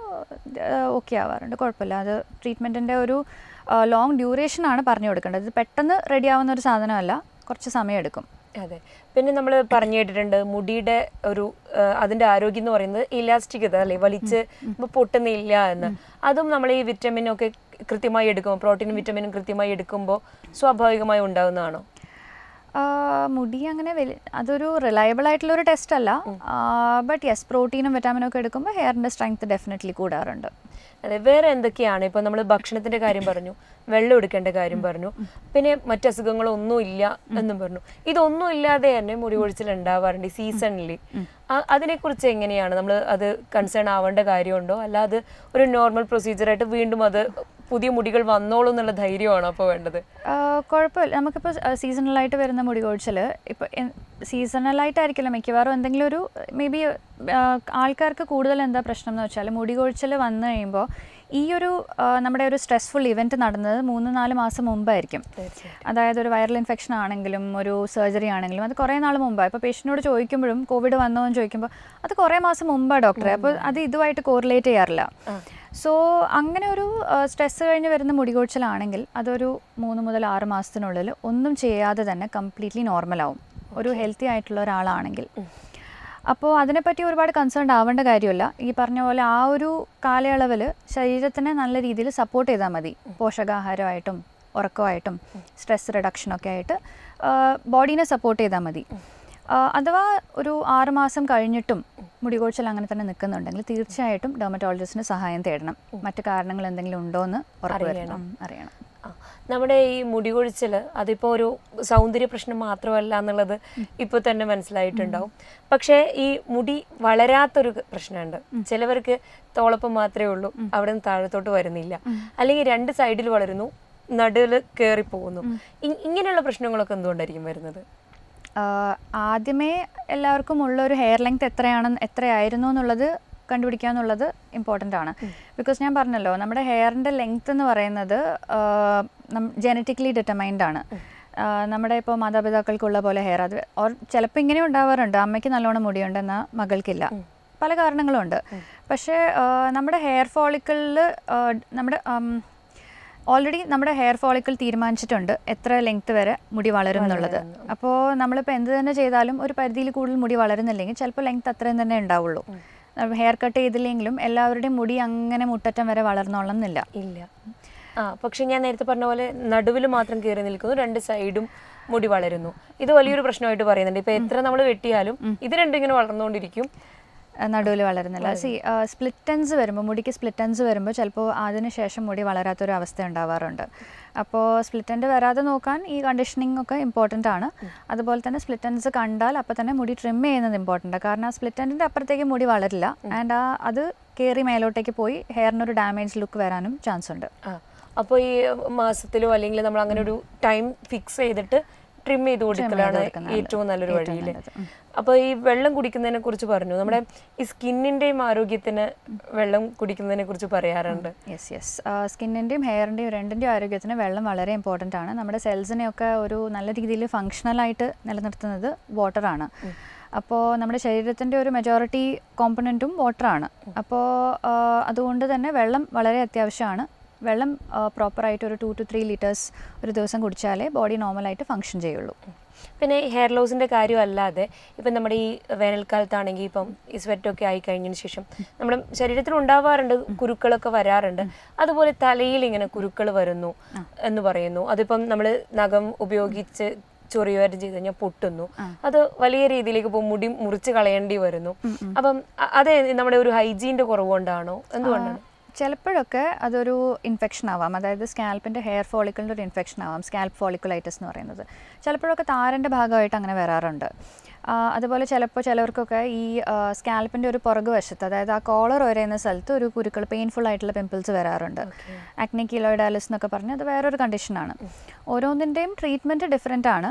ഓക്കെ ആവാറുണ്ട് കുഴപ്പമില്ല അത് ട്രീറ്റ്മെൻറ്റിൻ്റെ ഒരു ലോങ് ഡ്യൂറേഷൻ ആണ് പറഞ്ഞു കൊടുക്കേണ്ടത് ഇത് പെട്ടെന്ന് റെഡി ആവുന്ന ഒരു സാധനമല്ല കുറച്ച് സമയമെടുക്കും അതെ പിന്നെ നമ്മൾ പറഞ്ഞു കേട്ടിട്ടുണ്ട് മുടിയുടെ ഒരു ആ, അതിന്റെ ആരോഗ്യം എന്ന് പറയുന്നത് ഇലാസ്റ്റികത അല്ലെ വലിച്ച് ഇപ്പൊ പൊട്ടുന്നില്ല എന്ന് അതും നമ്മൾ ഈ വിറ്റമിൻ ഒക്കെ കൃത്യമായി എടുക്കുമ്പോൾ പ്രോട്ടീനും വിറ്റമിനും കൃത്യമായി എടുക്കുമ്പോൾ സ്വാഭാവികമായി ഉണ്ടാകുന്നതാണോ ആ, മുടി അങ്ങനെ വലിയ അതൊരു റിലയബിൾ ആയിട്ടുള്ള ഒരു ടെസ്റ്റ് അല്ല ബട്ട് യെസ് പ്രോട്ടീനും വിറ്റാമിനും ഒക്കെ എടുക്കുമ്പോൾ ഹെയറിൻ്റെ സ്ട്രെങ്ത് ഡെഫിനറ്റ്ലി കൂടാറുണ്ട് അതെ വേറെ എന്തൊക്കെയാണ് ഇപ്പൊ നമ്മൾ ഭക്ഷണത്തിന്റെ കാര്യം പറഞ്ഞു വെള്ളം എടുക്കേണ്ട കാര്യം പറഞ്ഞു പിന്നെ മറ്റു അസുഖങ്ങളൊന്നും ഇല്ല എന്നും പറഞ്ഞു ഇതൊന്നും ഇല്ലാതെ തന്നെ മുടി കൊഴിച്ചിൽ ഉണ്ടാവാറുണ്ട് സീസണിൽ അതിനെക്കുറിച്ച് എങ്ങനെയാണ് നമ്മൾ അത് കൺസേൺ ആവേണ്ട കാര്യമുണ്ടോ അല്ലാതെ ഒരു നോർമൽ പ്രൊസീജിയറായിട്ട് വീണ്ടും അത് പുതിയ മുടികൾ വന്നോളൂ എന്നുള്ള ധൈര്യമാണോ അപ്പോൾ വേണ്ടത് ആ, കുഴപ്പമില്ല നമുക്കിപ്പോൾ സീസണലായിട്ട് വരുന്ന മുടി കൊഴിച്ചിൽ ഇപ്പോൾ സീസണലായിട്ടായിരിക്കില്ല മിക്കവാറും എന്തെങ്കിലും ഒരു മേ ബി ആൾക്കാർക്ക് കൂടുതൽ എന്താ പ്രശ്നം എന്ന് വെച്ചാൽ മുടി കൊഴിച്ചിൽ വന്നു കഴിയുമ്പോൾ ഈ ഒരു ആ, നമ്മുടെ ഒരു സ്ട്രെസ്ഫുൾ ഇവൻറ്റ് നടന്നത് മൂന്ന് നാല് മാസം മുമ്പായിരിക്കും അതായത് ഒരു വൈറൽ ഇൻഫെക്ഷൻ ആണെങ്കിലും ഒരു സർജറി ആണെങ്കിലും അത് കുറേ നാൾ മുമ്പാണ് ഇപ്പോൾ പേഷ്യൻറ്റിനോട് ചോദിക്കുമ്പോഴും കോവിഡ് വന്നോ എന്ന് ചോദിക്കുമ്പോൾ അത് കുറേ മാസം മുമ്പാണ് ഡോക്ടറെ അപ്പോൾ അത് ഇതുമായിട്ട് കോറിലേറ്റ് ചെയ്യാറില്ല സോ അങ്ങനെ ഒരു സ്ട്രെസ് കഴിഞ്ഞ് വരുന്ന മുടികൊഴിച്ചിലാണെങ്കിൽ അതൊരു മൂന്ന് മുതൽ ആറ് മാസത്തിനുള്ളിൽ ഒന്നും ചെയ്യാതെ തന്നെ കംപ്ലീറ്റ്ലി നോർമലാവും ഒരു ഹെൽത്തി ആയിട്ടുള്ള ഒരാളാണെങ്കിൽ അപ്പോൾ അതിനെപ്പറ്റി ഒരുപാട് കൺസേൺ ആവേണ്ട കാര്യമില്ല ഈ പറഞ്ഞ പോലെ ആ ഒരു കാലയളവിൽ ശരീരത്തിനെ നല്ല രീതിയിൽ സപ്പോർട്ട് ചെയ്താൽ മതി പോഷകാഹാരമായിട്ടും ഉറക്കമായിട്ടും സ്ട്രെസ് റിഡക്ഷനൊക്കെ ആയിട്ട് ബോഡീനെ സപ്പോർട്ട് ചെയ്താൽ മതി ആ, അഥവാ ഒരു ആറ് മാസം കഴിഞ്ഞിട്ടും മുടികൊഴിച്ചിൽ അങ്ങനെ തന്നെ നിൽക്കുന്നുണ്ടെങ്കിൽ തീർച്ചയായിട്ടും ഡെർമറ്റോളജിസ്റ്റിന് സഹായം തേടണം മറ്റു കാരണങ്ങൾ എന്തെങ്കിലും ഉണ്ടോ എന്ന് ഉറപ്പ് വരുത്തണം അറിയണം ആ, നമ്മുടെ ഈ മുടി കൊഴിച്ചിൽ അതിപ്പോൾ ഒരു സൗന്ദര്യ പ്രശ്നം മാത്രമല്ല എന്നുള്ളത് ഇപ്പോൾ തന്നെ മനസ്സിലായിട്ടുണ്ടാവും പക്ഷേ ഈ മുടി വളരാത്തൊരു പ്രശ്നമുണ്ട് ചിലവർക്ക് തോളപ്പം മാത്രമേ ഉള്ളൂ അവിടെ നിന്ന് താഴത്തോട്ട് വരുന്നില്ല അല്ലെങ്കിൽ രണ്ട് സൈഡിൽ വളരുന്നു നടുവിൽ കയറി പോകുന്നു ഇ- ഇങ്ങനെയുള്ള പ്രശ്നങ്ങളൊക്കെ എന്തുകൊണ്ടായിരിക്കും വരുന്നത് ആഹ് ആദ്യമേ എല്ലാവർക്കും ഉള്ള ഒരു ഹെയർ ലെങ്ത് എത്രയാണെന്ന് എത്രയായിരുന്നു എന്നുള്ളത് കണ്ടുപിടിക്കുക എന്നുള്ളത് ഇമ്പോർട്ടൻ്റ് ആണ് ബിക്കോസ് ഞാൻ പറഞ്ഞല്ലോ നമ്മുടെ ഹെയറിൻ്റെ ലെങ്ത് എന്ന് പറയുന്നത് ജനറ്റിക്കലി ഡിറ്റർമൈൻഡ് ആണ് ആഹ് നമ്മുടെ ഇപ്പോൾ മാതാപിതാക്കൾക്കുള്ള പോലെ ഹെയർ അത് ഓർ ചിലപ്പോൾ ഇങ്ങനെ ഉണ്ടാവാറുണ്ട് അമ്മയ്ക്ക് നല്ലോണം മുടിയുണ്ട് എന്നാൽ മകൾക്കില്ല പല കാരണങ്ങളുണ്ട് പക്ഷേ ആഹ് നമ്മുടെ ഹെയർ ഫോളിക്കിളിൽ നമ്മുടെ ഓൾറെഡി നമ്മുടെ ഹെയർ ഫോളിക്കിൾ തീരുമാനിച്ചിട്ടുണ്ട് എത്ര ലെങ്ത് വരെ മുടി വളരും എന്നുള്ളത് അപ്പോൾ നമ്മളിപ്പോൾ എന്ത് തന്നെ ചെയ്താലും ഒരു പരിധിയിൽ കൂടുതൽ മുടി വളരുന്നില്ലെങ്കിൽ ചിലപ്പോൾ ലെങ്ത് അത്രയും തന്നെ ഉണ്ടാവുള്ളൂ ഹെയർ കട്ട് ചെയ്തില്ലെങ്കിലും എല്ലാവരുടെയും മുടി അങ്ങനെ മുട്ടറ്റം വരെ വളർന്നോളണം എന്നില്ല ഇല്ല ആ പക്ഷെ ഞാൻ നേരത്തെ പറഞ്ഞ പോലെ നടുവിൽ മാത്രം കയറി നിൽക്കുന്നു രണ്ട് സൈഡും മുടി വളരുന്നു ഇത് വലിയൊരു പ്രശ്നമായിട്ട് പറയുന്നുണ്ട് ഇപ്പൊ എത്ര നമ്മൾ വെട്ടിയാലും ഇത് രണ്ടും ഇങ്ങനെ വളർന്നുകൊണ്ടിരിക്കും നടുവിൽ വളരുന്നില്ല സി സ്പ്ലിറ്റൻസ് വരുമ്പോൾ മുടിക്ക് സ്പ്ലിറ്റൻസ് വരുമ്പോൾ ചിലപ്പോൾ അതിന് ശേഷം മുടി വളരാത്തൊരു അവസ്ഥ ഉണ്ടാവാറുണ്ട് അപ്പോൾ സ്പ്ലിറ്റൻ്റ് വരാതെ നോക്കാൻ ഈ കണ്ടീഷനിങ് ഒക്കെ ഇമ്പോർട്ടൻ്റ് ആണ് അതുപോലെ തന്നെ സ്പ്ലിറ്റൻസ് കണ്ടാൽ അപ്പോൾ തന്നെ മുടി ട്രിം ചെയ്യുന്നത് ഇമ്പോർട്ടൻ്റ് കാരണം ആ സ്പ്ലിറ്റൻറ്റിൻ്റെ അപ്പുറത്തേക്ക് മുടി വളരില്ല ആൻഡ് ആ അത് കയറി മേലോട്ടേക്ക് പോയി ഹെയറിനൊരു ഡാമേജ് ലുക്ക് വരാനും ചാൻസ് ഉണ്ട് ആ അപ്പോൾ ഈ മാസത്തിലോ അല്ലെങ്കിൽ നമ്മൾ അങ്ങനെ ഒരു ടൈം ഫിക്സ് ചെയ്തിട്ട് ട്രിം ചെയ്ത് കൊടുക്കലാണ് കൊടുക്കുന്നതാണ് ഏറ്റവും നല്ലൊരു ഏറ്റവും വഴിയില്ലേ നല്ലത്. ഉം. അപ്പോൾ ഈ വെള്ളം കുടിക്കുന്നതിനെ കുറിച്ച് പറഞ്ഞു നമ്മുടെ ഈ സ്കിന്നിന്റെയും ആരോഗ്യത്തിന് വെള്ളം കുടിക്കുന്നതിനെ കുറിച്ച് പറയാറുണ്ട് യെസ് യെസ് സ്കിന്നിൻ്റെയും ഹെയറിൻ്റെയും രണ്ടിൻ്റെയും ആരോഗ്യത്തിന് വെള്ളം വളരെ ഇമ്പോർട്ടൻ്റ് ആണ് നമ്മുടെ സെൽസിനെയൊക്കെ ഒരു നല്ല രീതിയിൽ ഫങ്ഷണലായിട്ട് നിലനിർത്തുന്നത് വാട്ടറാണ് അപ്പോൾ നമ്മുടെ ശരീരത്തിൻ്റെ ഒരു മെജോറിറ്റി കോമ്പണൻറ്റും വാട്ടറാണ് അപ്പോൾ അതുകൊണ്ട് തന്നെ വെള്ളം വളരെ അത്യാവശ്യമാണ് വെള്ളം പ്രോപ്പറായിട്ട് ഒരു ടു ടു ത്രീ ലിറ്റേഴ്സ് ഒരു ദിവസം കുടിച്ചാലേ ബോഡി നോർമലായിട്ട് ഫങ്ഷൻ ചെയ്യുള്ളൂ പിന്നെ ഹെയർ ലോസിന്റെ കാര്യമല്ലാതെ ഇപ്പം നമ്മുടെ ഈ വേനൽക്കാലത്താണെങ്കിൽ ഇപ്പം ഈ സ്വെറ്റൊക്കെ ആയി കഴിഞ്ഞതിന് ശേഷം നമ്മുടെ ശരീരത്തിൽ ഉണ്ടാവാറുണ്ട് കുരുക്കളൊക്കെ വരാറുണ്ട് അതുപോലെ തലയിൽ ഇങ്ങനെ കുരുക്കൾ വരുന്നു എന്ന് പറയുന്നു അതിപ്പം നമ്മൾ നഖം ഉപയോഗിച്ച് ചൊറിയുവാരും ചെയ്ത് കഴിഞ്ഞാൽ പൊട്ടുന്നു അത് വലിയ രീതിയിലേക്ക് ഇപ്പോൾ മുടി മുറിച്ച് കളയേണ്ടി വരുന്നു അപ്പം അ- അത് നമ്മുടെ ഒരു ഹൈജീൻ്റെ കുറവുകൊണ്ടാണോ എന്തുകൊണ്ടാണ് ചിലപ്പോഴൊക്കെ അതൊരു ഇൻഫെക്ഷൻ ആവാം അതായത് സ്കാൽപ്പിൻ്റെ ഹെയർ ഫോളിക്കിളിൻ്റെ ഒരു ഇൻഫെക്ഷൻ ആവാം സ്കാൽപ്പ് ഫോളിക്കുലൈറ്റിസ് എന്ന് പറയുന്നത് ചിലപ്പോഴൊക്കെ താരൻ്റെ ഭാഗമായിട്ട് അങ്ങനെ വരാറുണ്ട് ആ, അതുപോലെ ചിലപ്പോൾ ചിലവർക്കൊക്കെ ഈ സ്കാൽപ്പിൻ്റെ ഒരു പുറകു വശത്ത് അതായത് ആ കോളർ വരെയുന്ന സ്ഥലത്ത് ഒരു കുരുക്കൾ പെയിൻഫുൾ ആയിട്ടുള്ള പിമ്പിൾസ് വരാറുണ്ട് ആക്നെ കിലോയിഡാലിസ് എന്നൊക്കെ പറഞ്ഞാൽ അത് വേറൊരു കണ്ടീഷനാണ് ഓരോന്നിൻ്റെയും ട്രീറ്റ്മെൻറ്റ് ഡിഫറെൻ്റ് ആണ്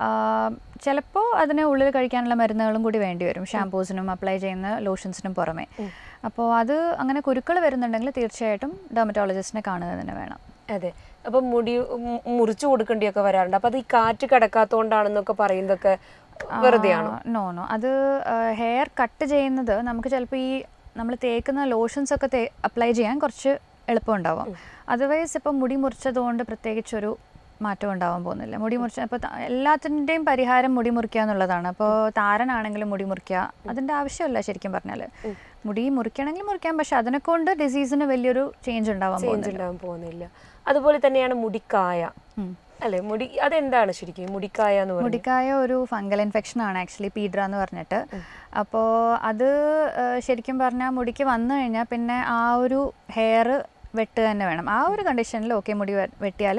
ചിലപ്പോൾ അതിന് ഉള്ളിൽ കഴിക്കാനുള്ള മരുന്നുകളും കൂടി വേണ്ടി വരും ഷാംപൂസിനും അപ്ലൈ ചെയ്യുന്ന ലോഷൻസിനും പുറമെ അപ്പോൾ അത് അങ്ങനെ കുരുക്കൾ വരുന്നുണ്ടെങ്കിൽ തീർച്ചയായിട്ടും ഡെർമറ്റോളജിസ്റ്റിനെ കാണുക തന്നെ വേണം അതെ അപ്പം മുടി മു- മുറിച്ചു കൊടുക്കേണ്ടിയൊക്കെ വരാറുണ്ട് അപ്പം അത് ഈ കാറ്റ് കടക്കാത്തോണ്ടാണെന്നൊക്കെ പറയുന്നതൊക്കെ വെറുതെയാണോ നോ നോ അത് ഹെയർ കട്ട് ചെയ്യുന്നത് നമുക്ക് ചിലപ്പോൾ ഈ നമ്മൾ തേക്കുന്ന ലോഷൻസ് ഒക്കെ തേ അപ്ലൈ ചെയ്യാൻ കുറച്ച് എളുപ്പമുണ്ടാവും അതർവൈസ് ഇപ്പം മുടി മുറിച്ചതുകൊണ്ട് പ്രത്യേകിച്ചൊരു മാറ്റം ഉണ്ടാവാൻ പോകുന്നില്ല മുടി മുറിച്ച അപ്പോൾ എല്ലാത്തിൻ്റെയും പരിഹാരം മുടി മുറിക്കുക എന്നുള്ളതാണ് അപ്പോൾ താരനാണെങ്കിലും മുടി മുറിക്കുക അതിൻ്റെ ആവശ്യമില്ല ശരിക്കും പറഞ്ഞാൽ മുടി മുറിക്കണമെങ്കിൽ മുറിക്കാം പക്ഷെ അതിനെ കൊണ്ട് ഡിസീസിന് വലിയൊരു ചേഞ്ച് ഉണ്ടാവാൻ ചേഞ്ച് പോകുന്നില്ല ഉണ്ടാവാൻ പോകുന്നില്ല അതുപോലെ തന്നെയാണ് മുടിക്കായ ഉം. അല്ലെ മുടി അതെന്താണ് ശരിക്കും മുടിക്കായ എന്ന് പറയുന്നത് മുടിക്കായ ഒരു ഫംഗൽ ഇൻഫെക്ഷൻ ആണ് ആക്ച്വലി പീഡ്ര എന്ന് പറഞ്ഞിട്ട് അപ്പോൾ അത് ആ, ശരിക്കും പറഞ്ഞാൽ മുടിക്ക് വന്നു കഴിഞ്ഞാൽ പിന്നെ ആ ഒരു ഹെയർ വെട്ട് തന്നെ വേണം ആ ഒരു കണ്ടീഷനിൽ ഓക്കെ മുടി വെട്ടിയാൽ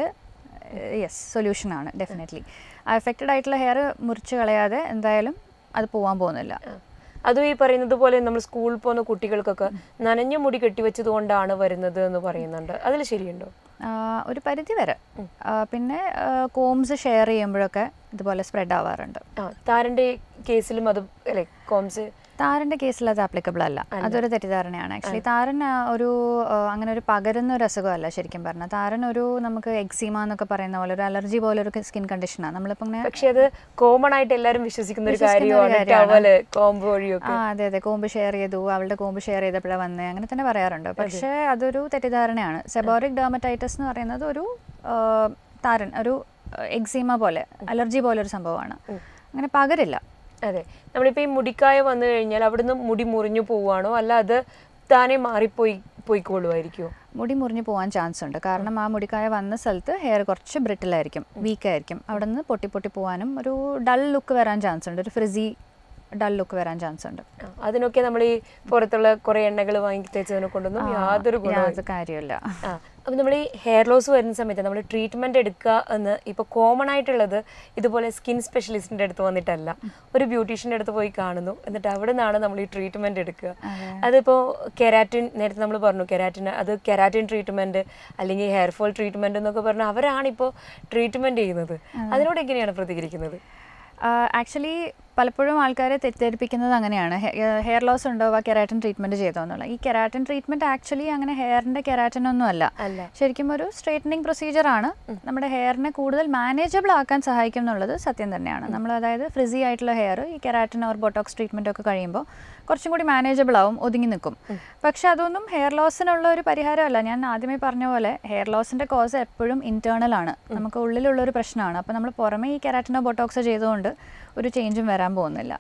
യെസ് സൊല്യൂഷനാണ് ഡെഫിനറ്റ്ലി ആ എഫക്റ്റഡ് ആയിട്ടുള്ള ഹെയർ മുറിച്ച് കളയാതെ എന്തായാലും അത് പോകാൻ പോകുന്നില്ല ആ. അതും ഈ പറയുന്നത് പോലെ നമ്മൾ സ്കൂളിൽ പോകുന്ന കുട്ടികൾക്കൊക്കെ നനഞ്ഞ മുടി കെട്ടിവെച്ചത് കൊണ്ടാണ് വരുന്നത് എന്ന് പറയുന്നുണ്ട് അതിൽ ശരിയുണ്ടോ ആ, ഒരു പരിധി വരെ ആ, പിന്നെ കോംസ് ഷെയർ ചെയ്യുമ്പോഴൊക്കെ ഇതുപോലെ സ്പ്രെഡ് ആവാറുണ്ട് ആ താരന്റെ കേസിലും അത് അല്ലെ കോംസ് താരന്റെ കേസിൽ അത് ആപ്ലിക്കബിൾ അല്ല അതൊരു തെറ്റിദ്ധാരണയാണ് ആക്ച്വലി താരൻ ആ, ഒരു ആ, അങ്ങനെ ഒരു പകരുന്ന ഒരു അസുഖമല്ല ശരിക്കും പറഞ്ഞാൽ താരൻ ഒരു നമുക്ക് എക്സീമ എന്നൊക്കെ പറയുന്ന പോലെ ഒരു അലർജി പോലെ ഒരു സ്കിൻ കണ്ടീഷനാണ് നമ്മളിപ്പോൾ ഇങ്ങനെ പക്ഷെ അത് കോമൺ ആയിട്ട് എല്ലാവരും വിശ്വസിക്കുന്ന ഒരു വിശ്വസിക്കുന്ന ഒരു കാര്യമാണ് കാര്യമാണ്. ടവല് കോമ്പ് വഴിയൊക്കെ ആ അതെ അതെ കോമ്പ് ഷെയർ ചെയ്തു അവളുടെ കോമ്പ് ഷെയർ ചെയ്തപ്പോഴാണ് വന്നേ അങ്ങനെ തന്നെ പറയാറുണ്ട് പക്ഷേ അതൊരു തെറ്റിദ്ധാരണയാണ് സെബോറിക് ഡെർമറ്റൈറ്റിസ് എന്ന് പറയുന്നത് ഒരു ആ, താരൻ ഒരു എക്സീമ പോലെ അലർജി പോലെ ഒരു സംഭവമാണ് അങ്ങനെ പകരില്ല അതെ നമ്മളിപ്പോ ഈ മുടിക്കായ വന്നു കഴിഞ്ഞാൽ അവിടുന്ന് മുടി മുറിഞ്ഞു പോവാണോ അല്ല അത് താനെ മാറിപ്പോയി പോയിക്കോളുമായിരിക്കുമോ മുടി മുറിഞ്ഞു പോകാൻ ചാൻസ് ഉണ്ട് കാരണം ആ മുടിക്കായ വന്ന സ്ഥലത്ത് ഹെയർ കുറച്ച് ബ്രിട്ടിലായിരിക്കും വീക്കായിരിക്കും അവിടെ നിന്ന് പൊട്ടി പൊട്ടി പോകാനും ഒരു ഡൾ ലുക്ക് വരാൻ ചാൻസ് ഉണ്ട് ഒരു ഫ്രിസി ഡൾ ലുക്ക് വരാൻ ചാൻസ് ഉണ്ട് ആ, അതിനൊക്കെ നമ്മൾ ഈ പുറത്തുള്ള കുറെ എണ്ണകൾ വാങ്ങി തേച്ചതിനെ കൊണ്ടൊന്നും യാതൊരു ഗുണവും യാതൊരു കാര്യമില്ല ആ അപ്പം നമ്മൾ ഈ ഹെയർ ലോസ് വരുന്ന സമയത്ത് നമ്മൾ ട്രീറ്റ്മെന്റ് എടുക്കുക എന്ന് ഇപ്പോൾ കോമൺ ആയിട്ടുള്ളത് ഇതുപോലെ സ്കിൻ സ്പെഷ്യലിസ്റ്റിന്റെ അടുത്ത് വന്നിട്ടല്ല ഒരു ബ്യൂട്ടീഷ്യൻ്റെ അടുത്ത് പോയി കാണുന്നു എന്നിട്ട് അവിടെ നിന്നാണ് നമ്മൾ ഈ ട്രീറ്റ്മെന്റ് എടുക്കുക അതിപ്പോൾ കെരാറ്റിൻ നേരത്തെ നമ്മൾ പറഞ്ഞു കെരാറ്റിൻ അത് കെരാറ്റിൻ ട്രീറ്റ്മെന്റ് അല്ലെങ്കിൽ ഹെയർ ഫോൾ ട്രീറ്റ്മെന്റ് എന്നൊക്കെ പറഞ്ഞാൽ അവരാണ് ഇപ്പോൾ ട്രീറ്റ്മെന്റ് ചെയ്യുന്നത് അതിനോട് എങ്ങനെയാണ് പ്രതികരിക്കുന്നത് ആക്ച്വലി പലപ്പോഴും ആൾക്കാരെ തെറ്റിദ്ധരിപ്പിക്കുന്നത് അങ്ങനെയാണ് ഹെയർ ലോസ് ഉണ്ടോ ആ കെരാറ്റിൻ ട്രീറ്റ്മെന്റ് ചെയ്തോ എന്നുള്ള ഈ കെരാറ്റിൻ ട്രീറ്റ്മെന്റ് ആക്ച്വലി അങ്ങനെ ഹെയറിന്റെ കെരാറ്റിൻ ഒന്നും അല്ല അല്ല. ശരിക്കും ഒരു സ്ട്രൈറ്റനിങ് പ്രൊസീജിയർ ആണ് നമ്മുടെ ഹെയറിനെ കൂടുതൽ മാനേജബിൾ ആക്കാൻ സഹായിക്കും എന്നുള്ളത് സത്യം തന്നെയാണ് നമ്മൾ അതായത് ഫ്രിസി ആയിട്ടുള്ള ഹെയർ ഈ കെരാറ്റിൻ ഓർ ബോട്ടോക്സ് ട്രീറ്റ്മെന്റ് ഒക്കെ കഴിയുമ്പോൾ കുറച്ചും കൂടി മാനേജബിൾ ആവും ഒതുങ്ങി നിൽക്കും പക്ഷെ അതൊന്നും ഹെയർ ലോസിനുള്ള ഒരു പരിഹാരമല്ല ഞാൻ ആദ്യമേ പറഞ്ഞ പോലെ ഹെയർ ലോസിന്റെ കോസ് എപ്പോഴും ഇന്റേണൽ ആണ് നമുക്ക് ഉള്ളിലുള്ള ഒരു പ്രശ്നമാണ് അപ്പോൾ നമ്മൾ പുറമേ ഈ കെരാറ്റിനോ ബോട്ടോക്സോ ചെയ്തുകൊണ്ട് ഒരു ചേഞ്ചും വരാൻ പോകുന്നില്ല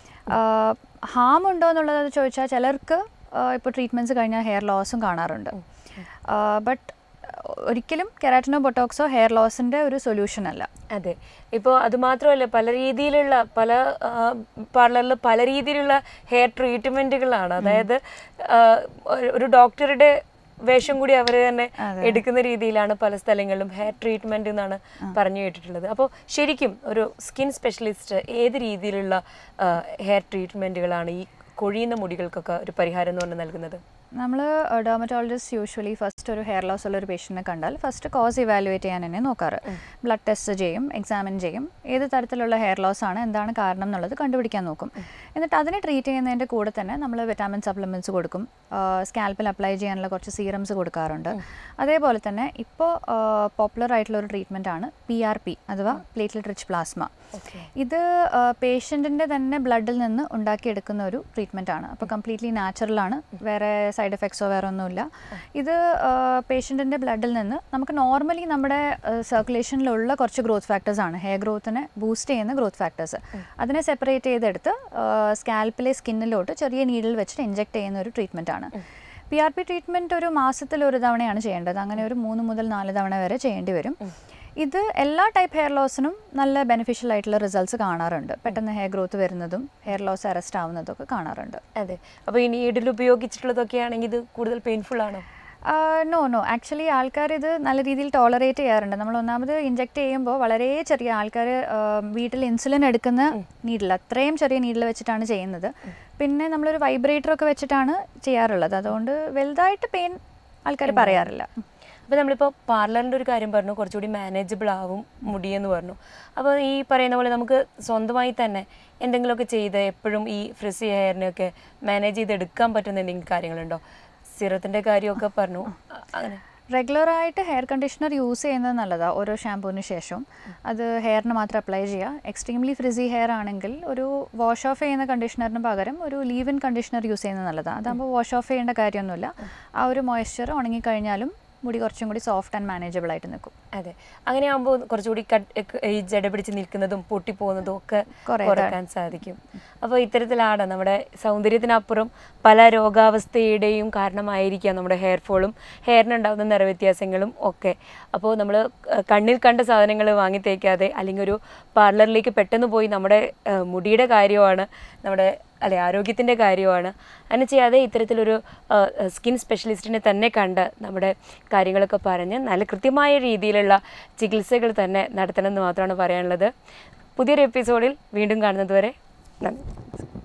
ഹാം ഉണ്ടോ എന്നുള്ളത് ചോദിച്ചാൽ ചിലർക്ക് ഇപ്പോൾ ട്രീറ്റ്മെൻറ്റ്സ് കഴിഞ്ഞാൽ ഹെയർ ലോസും കാണാറുണ്ട് ബട്ട് ഒരിക്കലും കെരാറ്റിനോ ബൊട്ടോക്സോ ഹെയർ ലോസിൻ്റെ ഒരു സൊല്യൂഷൻ അല്ല അതെ ഇപ്പോൾ അത് മാത്രമല്ല പല രീതിയിലുള്ള പല പാർലറിൽ പല രീതിയിലുള്ള ഹെയർ ട്രീറ്റ്മെന്റുകളാണ് അതായത് ആ, ഒരു- ഒരു ഡോക്ടറുടെ വേഷം കൂടി അവർ തന്നെ എടുക്കുന്ന രീതിയിലാണ് പല സ്ഥലങ്ങളിലും ഹെയർ ട്രീറ്റ്മെന്റ് എന്നാണ് പറഞ്ഞു കേട്ടിട്ടുള്ളത് അപ്പോൾ ശരിക്കും ഒരു സ്കിൻ സ്പെഷ്യലിസ്റ്റ് ഏത് രീതിയിലുള്ള ഹെയർ ട്രീറ്റ്മെന്റുകളാണ് ഈ കൊഴിയുന്ന മുടികൾക്കൊക്കെ ഒരു പരിഹാരം എന്ന് പറഞ്ഞ് നൽകുന്നത് നമ്മൾ ഡെർമറ്റോളജിസ്റ്റ് യൂഷ്വലി ഫസ്റ്റ് ഒരു ഹെയർ ലോസ് ഉള്ള ഒരു പേഷ്യൻറ്റിനെ കണ്ടാൽ ഫസ്റ്റ് കോസ് ഇവാലുവേറ്റ് ചെയ്യാൻ തന്നെ നോക്കാറ് ബ്ലഡ് ടെസ്റ്റ് ചെയ്യും എക്സാമിൻ ചെയ്യും ഏത് തരത്തിലുള്ള ഹെയർ ലോസ് ആണ് എന്താണ് കാരണം എന്നുള്ളത് കണ്ടുപിടിക്കാൻ നോക്കും എന്നിട്ട് അതിനെ ട്രീറ്റ് ചെയ്യുന്നതിൻ്റെ കൂടെ തന്നെ നമ്മൾ വിറ്റാമിൻ സപ്ലിമെൻറ്റ്സ് കൊടുക്കും സ്കാൽപ്പിൽ അപ്ലൈ ചെയ്യാനുള്ള കുറച്ച് സീറംസ് കൊടുക്കാറുണ്ട് അതേപോലെ തന്നെ ഇപ്പോൾ പോപ്പുലർ ആയിട്ടുള്ള ഒരു ട്രീറ്റ്മെൻ്റ് ആണ് പി ആർ പി അഥവാ പ്ലേറ്റ്ലെറ്റ് റിച്ച് പ്ലാസ്മ ഇത് പേഷ്യൻറ്റിൻ്റെ തന്നെ ബ്ലഡിൽ നിന്ന് ഉണ്ടാക്കിയെടുക്കുന്ന ഒരു ട്രീറ്റ്മെൻ്റ് ആണ് അപ്പോൾ കംപ്ലീറ്റ്ലി നാച്ചുറലാണ് വേറെ സൈഡ് എഫക്ട്സോ വേറെ ഒന്നുമില്ല ഇത് പേഷ്യൻറ്റിൻ്റെ ബ്ലഡിൽ നിന്ന് നമുക്ക് നോർമലി നമ്മുടെ സർക്കുലേഷനിലുള്ള കുറച്ച് ഗ്രോത്ത് ഫാക്ടേഴ്സ് ആണ് ഹെയർ ഗ്രോത്തിനെ ബൂസ്റ്റ് ചെയ്യുന്ന ഗ്രോത്ത് ഫാക്ടേഴ്സ് അതിനെ സെപ്പറേറ്റ് ചെയ്തെടുത്ത് സ്കാൽപ്പിലെ സ്കിന്നിലോട്ട് ചെറിയ നീഡിൽ വെച്ചിട്ട് ഇഞ്ചെക്ട് ചെയ്യുന്ന ഒരു ട്രീറ്റ്മെൻ്റ് ആണ് പി ആർ പി ട്രീറ്റ്മെൻറ്റ് ഒരു മാസത്തിൽ ഒരു തവണയാണ് ചെയ്യേണ്ടത് അങ്ങനെ ഒരു മൂന്ന് മുതൽ നാല് തവണ വരെ ചെയ്യേണ്ടി വരും ഇത് എല്ലാ ടൈപ്പ് ഹെയർ ലോസിനും നല്ല ബെനിഫിഷ്യൽ ആയിട്ടുള്ള റിസൾട്ട്സ് കാണാറുണ്ട് പെട്ടെന്ന് ഹെയർ ഗ്രോത്ത് വരുന്നതും ഹെയർ ലോസ് അറസ്റ്റ് ആവുന്നതൊക്കെ കാണാറുണ്ട് അതെ അപ്പോൾ ഈ നീഡിൽ ഉപയോഗിച്ചിട്ടുള്ളതൊക്കെ ആണെങ്കിൽ ഇത് കൂടുതൽ പെയിൻഫുൾ ആണോ നോ നോ ആക്ച്വലി ആൾക്കാർ ഇത് നല്ല രീതിയിൽ ടോളറേറ്റ് ചെയ്യാറുണ്ട് നമ്മൾ ഒന്നാമത് ഇഞ്ചെക്ട് ചെയ്യുമ്പോൾ വളരെ ചെറിയ ആൾക്കാർ വീട്ടിൽ ഇൻസുലിൻ എടുക്കുന്ന നീഡിൽ അത്രയും ചെറിയ നീഡിൽ വെച്ചിട്ടാണ് ചെയ്യുന്നത് പിന്നെ നമ്മളൊരു വൈബ്രേറ്റർ ഒക്കെ വെച്ചിട്ടാണ് ചെയ്യാറുള്ളത് അതുകൊണ്ട് വലുതായിട്ട് പെയിൻ ആൾക്കാർ പറയാറില്ല അപ്പോൾ നമ്മളിപ്പോൾ പാർലറിൻ്റെ ഒരു കാര്യം പറഞ്ഞു കുറച്ചുകൂടി മാനേജബിൾ ആവും മുടിയെന്ന് പറഞ്ഞു അപ്പോൾ ഈ പറയുന്ന പോലെ നമുക്ക് സ്വന്തമായി തന്നെ എന്തെങ്കിലുമൊക്കെ ചെയ്ത് എപ്പോഴും ഈ ഫ്രിസി ഹെയറിനെയൊക്കെ മാനേജ് ചെയ്ത് എടുക്കാൻ പറ്റുന്ന എന്തെങ്കിലും കാര്യങ്ങളുണ്ടോ സിറത്തിൻ്റെ കാര്യമൊക്കെ പറഞ്ഞു അ- അങ്ങനെ റെഗുലറായിട്ട് ഹെയർ കണ്ടീഷണർ യൂസ് ചെയ്യുന്നത് നല്ലതാണ് ഓരോ ഷാമ്പൂവിന് ശേഷം അത് ഹെയറിന് മാത്രം അപ്ലൈ ചെയ്യുക എക്സ്ട്രീംലി ഫ്രിസി ഹെയർ ആണെങ്കിൽ ഒരു വാഷ് ഓഫ് ചെയ്യുന്ന കണ്ടീഷണറിന് പകരം ഒരു ലീവ് ഇൻ കണ്ടീഷണർ യൂസ് ചെയ്യുന്നത് നല്ലതാണ് അതാകുമ്പോൾ വാഷ് ഓഫ് ചെയ്യേണ്ട കാര്യമൊന്നുമില്ല ആ ഒരു മോയ്സ്ചർ ഉണങ്ങിക്കഴിഞ്ഞാലും മുടി കുറച്ചും കൂടി സോഫ്റ്റ് ആൻഡ് മാനേജബിൾ ആയിട്ട് നിൽക്കും അതെ അങ്ങനെ ആകുമ്പോൾ കുറച്ചുകൂടി കട്ട് ഈ ജട പിടിച്ച് നിൽക്കുന്നതും പൊട്ടിപ്പോകുന്നതും ഒക്കെ കുറേ കുറക്കാൻ സാധിക്കും അപ്പോൾ ഇത്തരത്തിലാണ് നമ്മുടെ സൗന്ദര്യത്തിനപ്പുറം പല രോഗാവസ്ഥയുടെയും കാരണമായിരിക്കാം നമ്മുടെ ഹെയർ ഫോളും ഹെയറിനുണ്ടാകുന്ന നിറവ്യത്യാസങ്ങളും ഒക്കെ അപ്പോൾ നമ്മൾ കണ്ണിൽ കണ്ട സാധനങ്ങൾ വാങ്ങി തേക്കാതെ അല്ലെങ്കിൽ ഒരു പാർലറിലേക്ക് പെട്ടെന്ന് പോയി നമ്മുടെ ആ, മുടിയുടെ കാര്യമാണ് നമ്മുടെ അല്ലെ ആരോഗ്യത്തിൻ്റെ കാര്യമാണ് അങ്ങനെ ചെയ്യാതെ ഇത്തരത്തിലൊരു സ്കിൻ സ്പെഷ്യലിസ്റ്റിനെ തന്നെ കണ്ട് നമ്മുടെ കാര്യങ്ങളൊക്കെ പറഞ്ഞ് നല്ല കൃത്യമായ രീതിയിലുള്ള ചികിത്സകൾ തന്നെ നടത്തണമെന്ന് മാത്രമാണ് പറയാനുള്ളത് പുതിയൊരു എപ്പിസോഡിൽ വീണ്ടും കാണുന്നത് വരെ നന്ദി